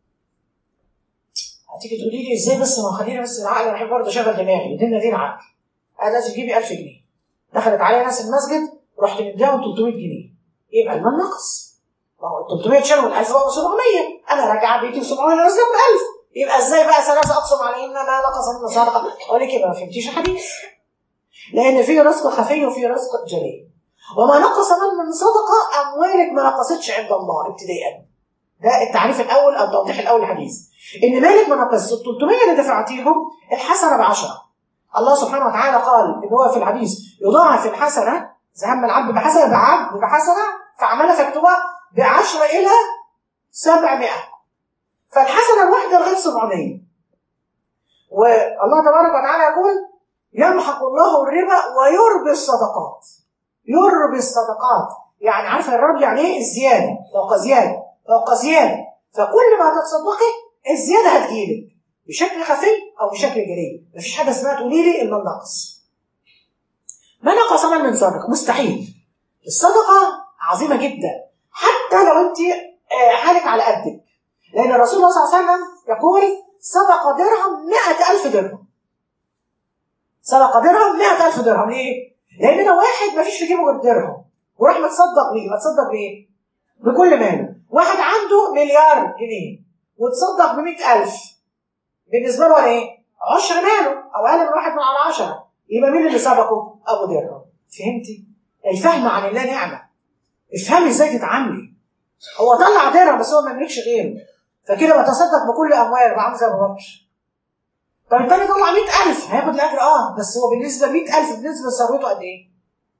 هتيجي تقولي لي ازاي بس ما خلينا بس العقل انا بحب برضه اشغل دماغي الدنيا دي العقل انا لازم تجيبي 1000 جنيه دخلت عليا ناس المسجد رحت مديهم 300 جنيه يبقى المال نقص ما هو 300 شالوا ال 1000 بقوا 700 انا راجعه بيتي 700 انا نازله ب 1000 يبقى ازاي بقى ثلاثة اقسم عليهن ما نقص من صدقه اقول لك يبقى ما فهمتيش الحديث لان في رزق خفي وفي رزق جلي وما نقص من من صدقه اموالك ما نقصتش عند الله ابتداء ده التعريف الاول او التوضيح الاول للحديث ان مالك ما نقص ال 300 اللي دفعتيهم الحسنه بعشره الله سبحانه وتعالى قال ان هو في الحديث يضاعف الحسنه ذهب العبد بحسنه بعبد بحسنه فعملها فاكتبها بعشرة إلى 700 فالحسنة الواحدة لغاية 700 والله تبارك وتعالى يقول يمحق الله الربا ويربي الصدقات يربي الصدقات يعني عارفه الرب يعني ايه الزياده فوق زياده فوق زياده فكل ما تتصدقي الزياده هتجيلك بشكل خفي او بشكل جلي مفيش حاجه اسمها تقولي لي المال نقص ما نقص مال من صدقه مستحيل الصدقه عظيمه جدا حتى لو انت آه، حالك على قدك لان الرسول صلى الله عليه وسلم يقول صدقه درهم مئة ألف درهم صدقه درهم مئة ألف درهم ليه؟ لان لو واحد ما فيش في جيبه غير درهم وراح متصدق بيه متصدق بايه؟ بكل ماله واحد عنده مليار جنيه وتصدق ب ألف بالنسبه له ايه؟ عشر ماله او اقل من واحد من على عشره يبقى مين اللي سبقه؟ ابو درهم فهمتي؟ الفهم عن الله نعمه افهمي ازاي تتعاملي هو طلع درهم بس هو ما يملكش غيره فكده بتصدق بكل امواله بقى عامل زي ابو بكر طب التاني طلع 100000 هياخد الاجر اه بس هو بالنسبه 100000 بالنسبه لثروته قد ايه؟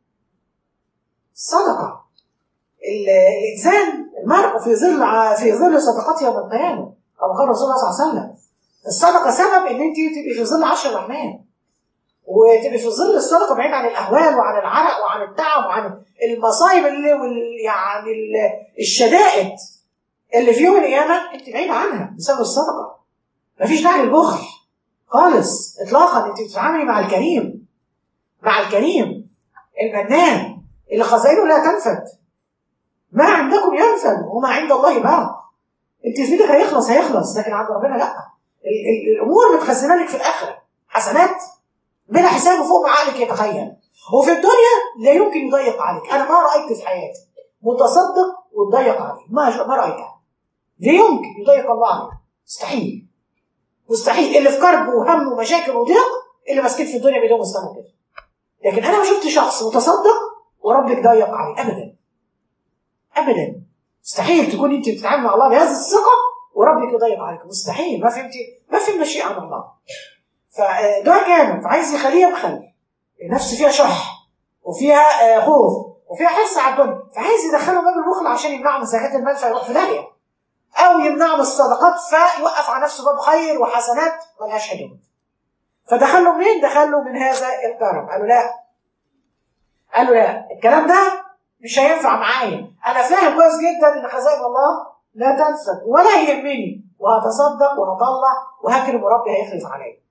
صدقه ال- الانسان المرء في ظل ع- في ظل صدقات يوم القيامه او قال رسول الله صلى الله عليه وسلم الصدقه سبب ان انت تبقي في ظل عرش الرحمن وتبقي في ظل الصدقه بعيد عن الاهوال وعن العرق وعن التعب وعن المصايب اللي وال يعني ال- الشدائد اللي في يوم القيامه انت بعيد عنها بسبب الصدقه مفيش داعي للبخل خالص اطلاقا انت بتتعاملي مع الكريم مع الكريم المنان اللي خزائنه لا تنفد ما عندكم ينفد وما عند الله باق انت زميلك هيخلص هيخلص لكن عند ربنا لا ال- ال- الامور متخزنه لك في الاخره حسنات بلا حساب فوق ما عقلك يتخيل وفي الدنيا لا يمكن يضيق عليك انا ما رايت في حياتي متصدق وتضيق عليه ما ما رايتها لا يمكن يضيق الله عليك مستحيل مستحيل اللي في كرب وهم ومشاكل وضيق اللي ماسكين في الدنيا بيدوم اسلامه كده لكن انا ما شفت شخص متصدق وربك ضيق عليه ابدا ابدا مستحيل تكون انت بتتعامل مع الله بهذه الثقه وربك يضيق عليك مستحيل ما فهمتي ما في مشيئه عن الله فده كان فعايز يخليه يبخل النفس فيها شح وفيها آه، خوف وفيها حرص على الدنيا فعايز يدخله باب البخل عشان يمنعه من زكاه المال فيروح في داهيه او يمنعه من الصدقات فيوقف على نفسه باب خير وحسنات ملهاش حدود فدخله منين؟ دخله من هذا الكرم قالوا لا قالوا لا الكلام ده مش هينفع معايا انا فاهم كويس جدا ان خزائن الله لا تنفد ولا يهمني وهتصدق وهطلع وهكرم وربي هيخلف عليا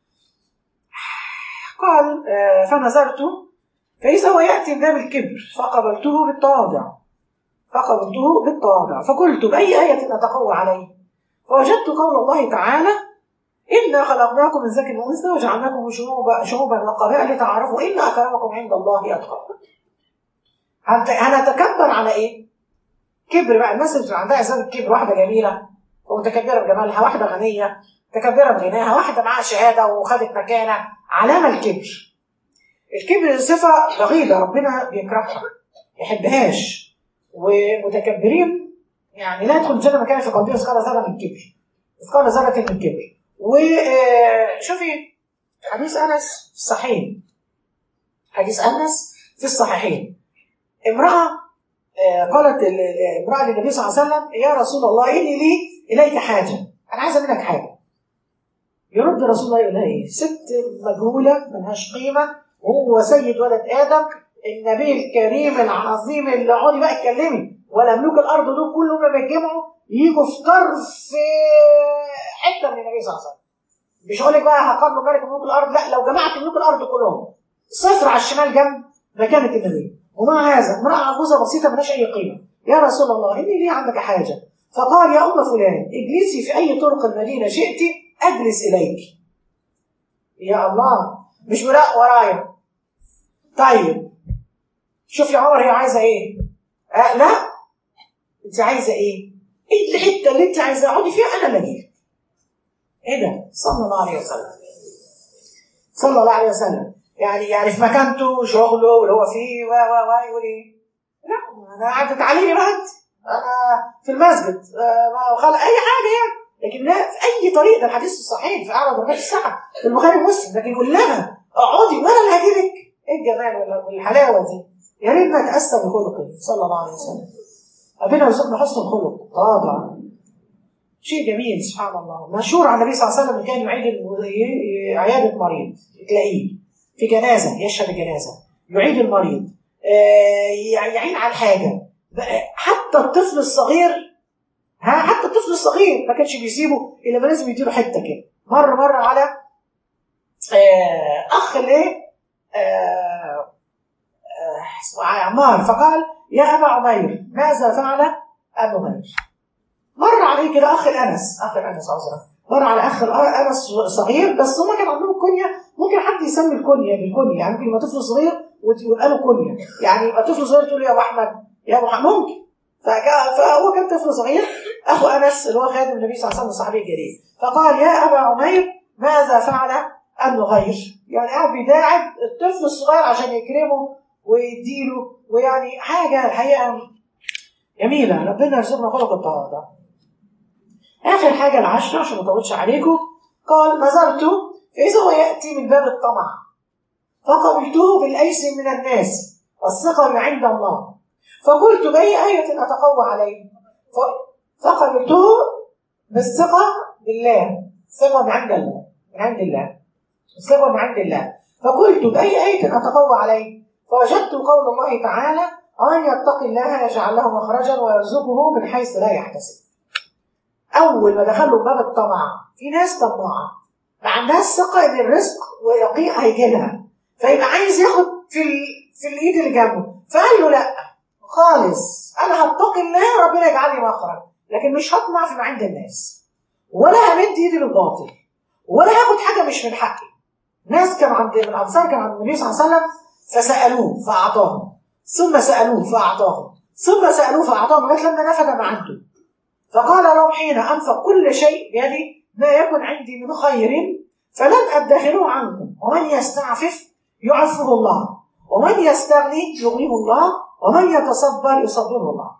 قال آه، فنظرت فإذا هو يأتي من باب الكبر فقبلته بالتواضع فقبلته بالتواضع فقلت بأي آية أتقوى عليه فوجدت قول الله تعالى إنا خلقناكم من ذكر وأنثى وجعلناكم شعوبا شعوبا وقبائل لتعارفوا إن أكرمكم عند الله أتقاكم هنت- هنتكبر على إيه؟ كبر بقى الناس اللي بتبقى عندها إحساس الكبر واحدة جميلة ومتكبرة بجمالها واحدة غنية متكبرة بغناها واحدة معاها شهادة وخدت مكانة علامة الكبر الكبر صفة بغيضة ربنا بيكرهها ما يحبهاش ومتكبرين يعني لا يدخل الجنة مكان في قلبه مثقال ذرة من كبر مثقال ذرة من كبر وشوفي حديث أنس في الصحيح حديث أنس في الصحيحين امرأة آه، قالت ال- ال- امرأة للنبي صلى الله عليه وسلم يا رسول الله إني لي إليك حاجة أنا عايزة منك حاجة يرد رسول الله يقول لها ايه؟ ست مجهوله ملهاش قيمه وهو سيد ولد ادم النبي الكريم العظيم اللي اقعدي بقى اتكلمي ولا ملوك الارض دول كلهم لما يتجمعوا يجوا في طرف حته من النبي صلى الله عليه وسلم مش هقول لك بقى هقارنوا ملك ملوك الارض لا لو جمعت ملوك الارض كلهم صفر على الشمال جنب مكانه النبي ومع هذا امراه عجوزه بسيطه ملهاش اي قيمه يا رسول الله اني لي عندك حاجه فقال يا ام فلان اجلسي في اي طرق المدينه شئت اجلس اليك يا الله مش مراق ورايا طيب شوف يا عمر هي عايزه ايه آه لا انت عايزه ايه ايه الحته اللي انت عايزه اقعدي فيها انا اللي اجيلك ايه ده صلى الله عليه وسلم صلى الله عليه وسلم يعني يعني في مكانته وشغله واللي هو فيه و و و يقول ايه لا انا قاعده تعليمي بقى انت انا في المسجد آه، خلق اي حاجه يعني لكن لا في اي طريق ده الحديث الصحيح في اعلى درجات الصحه في البخاري ومسلم لكن يقول لها اقعدي وانا اللي هجيلك ايه الجمال ولا- والحلاوه دي يا ريت ما تاسى بخلقه صلى الله عليه وسلم ربنا يرزقنا حسن الخلق تواضع شيء جميل سبحان الله مشهور عن النبي صلى الله عليه وسلم إنه كان يعيد الم- ي- عياده مريض تلاقيه في جنازه يشهد جنازه يعيد المريض آه، يع- يعين على الحاجه بقى حتى الطفل الصغير ها حتى الطفل الصغير ما كانش بيسيبه الا ما لازم يديله حته كده مره مره على آه، اخ الايه آه، آه، اسمه عمار فقال يا ابا عمير ماذا فعل ابو عمير مر عليه كده اخ الانس اخ الانس عذرا مر على اخ الانس صغير بس هما كان عندهم كنيه ممكن حد يسمي الكنيه بالكنيه يعني ممكن يبقى طفل صغير ويبقى له كنيه يعني يبقى طفل صغير تقول يا ابو احمد يا ابو محمد ممكن فجاء فهو كان طفل صغير اخو انس اللي هو خادم النبي صلى الله عليه وسلم الصحابي الجليل فقال يا ابا عمير ماذا فعل النغير؟ يعني قاعد بيداعب الطفل الصغير عشان يكرمه ويديله ويعني حاجه الحقيقه جميله ربنا يرزقنا خلق التواضع. اخر حاجه العشره عشان ما اطولش عليكم قال نظرت فاذا هو ياتي من باب الطمع فقبلته بالايس من الناس والثقه عند الله فقلت باي ايه اتقوى عليه ف- فقبلته بالثقه بالله ثقه من عند الله من عند الله الثقه من عند الله فقلت باي ايه اتقوى عليه فوجدت قول الله تعالى ان يتقي الله يجعل له مخرجا ويرزقه من حيث لا يحتسب اول ما دخلوا باب الطمع في ناس طماعه ما عندهاش ثقه ان الرزق ويقين هيجي لها فيبقى عايز ياخد في ال... في الايد اللي جنبه فقال له لا خالص انا هتقي الله ربنا يجعل لي مخرج لكن مش هطمع فيما عند الناس ولا همد ايدي للباطل ولا هاخد حاجه مش من حقي ناس كانوا عند من الانصار كانوا عند النبي صلى الله عليه وسلم فسالوه فاعطاهم ثم سالوه فاعطاهم ثم سالوه فاعطاهم لغايه لما نفد ما عنده فقال لهم حين انفق كل شيء بيدي ما يكن عندي من خير فلن ادخره عنكم ومن يستعفف يعفه الله ومن يستغني يغنيه الله ومن يتصبر يصبره الله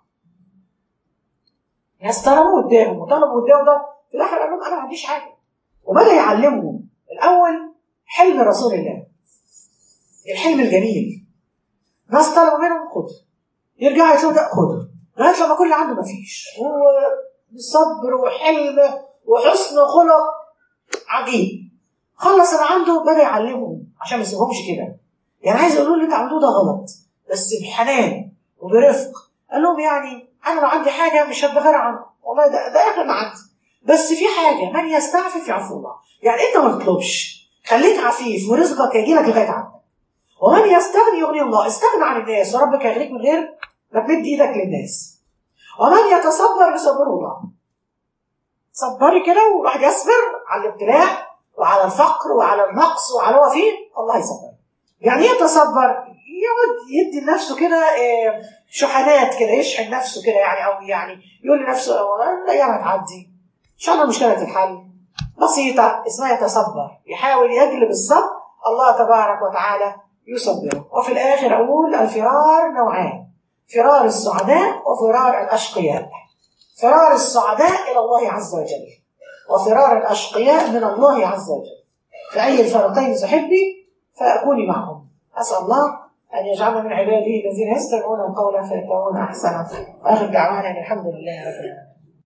ناس طلبوا قدامهم وطلبوا قدامهم ده في الاخر قال لهم انا ما عنديش حاجه وبدا يعلمهم الاول حلم رسول الله الحلم الجميل ناس طلبوا منهم خد يرجعوا يقولوا لا خد لغايه لما كل اللي عنده ما فيش وصبر وحلم وحسن خلق عجيب خلص اللي عنده بدا يعلمهم عشان ما يسيبهمش كده يعني عايز يقولوا اللي انت عملوه ده غلط بس بحنان وبرفق قال لهم يعني انا لو عندي حاجه مش هدخرها عنكم والله ده ده اخر ما عندي بس في حاجه من يستعفف يعفو الله يعني انت ما تطلبش خليك عفيف ورزقك هيجي لك لغايه عندك ومن يستغني يغني الله استغنى عن الناس وربك هيغنيك من غير ما تمد ايدك للناس ومن يتصبر يصبره الله صبري كده وواحد يصبر على الابتلاء وعلى الفقر وعلى النقص وعلى هو فيه الله يصبر يعني ايه يتصبر يقعد يدي لنفسه كده شحنات كده يشحن نفسه كده يعني او يعني يقول لنفسه الايام هتعدي ان شاء الله المشكله تتحل بسيطه اسمها يتصبر يحاول يجلب الصبر الله تبارك وتعالى يصبره وفي الاخر اقول الفرار نوعان فرار السعداء وفرار الاشقياء فرار السعداء الى الله عز وجل وفرار الاشقياء من الله عز وجل فاي الفرقين تحبي فاكوني معهم اسال الله ان يجعلنا من عباده الذين يستمعون القول فيتبعون احسنه واخر دعوانا الحمد لله رب العالمين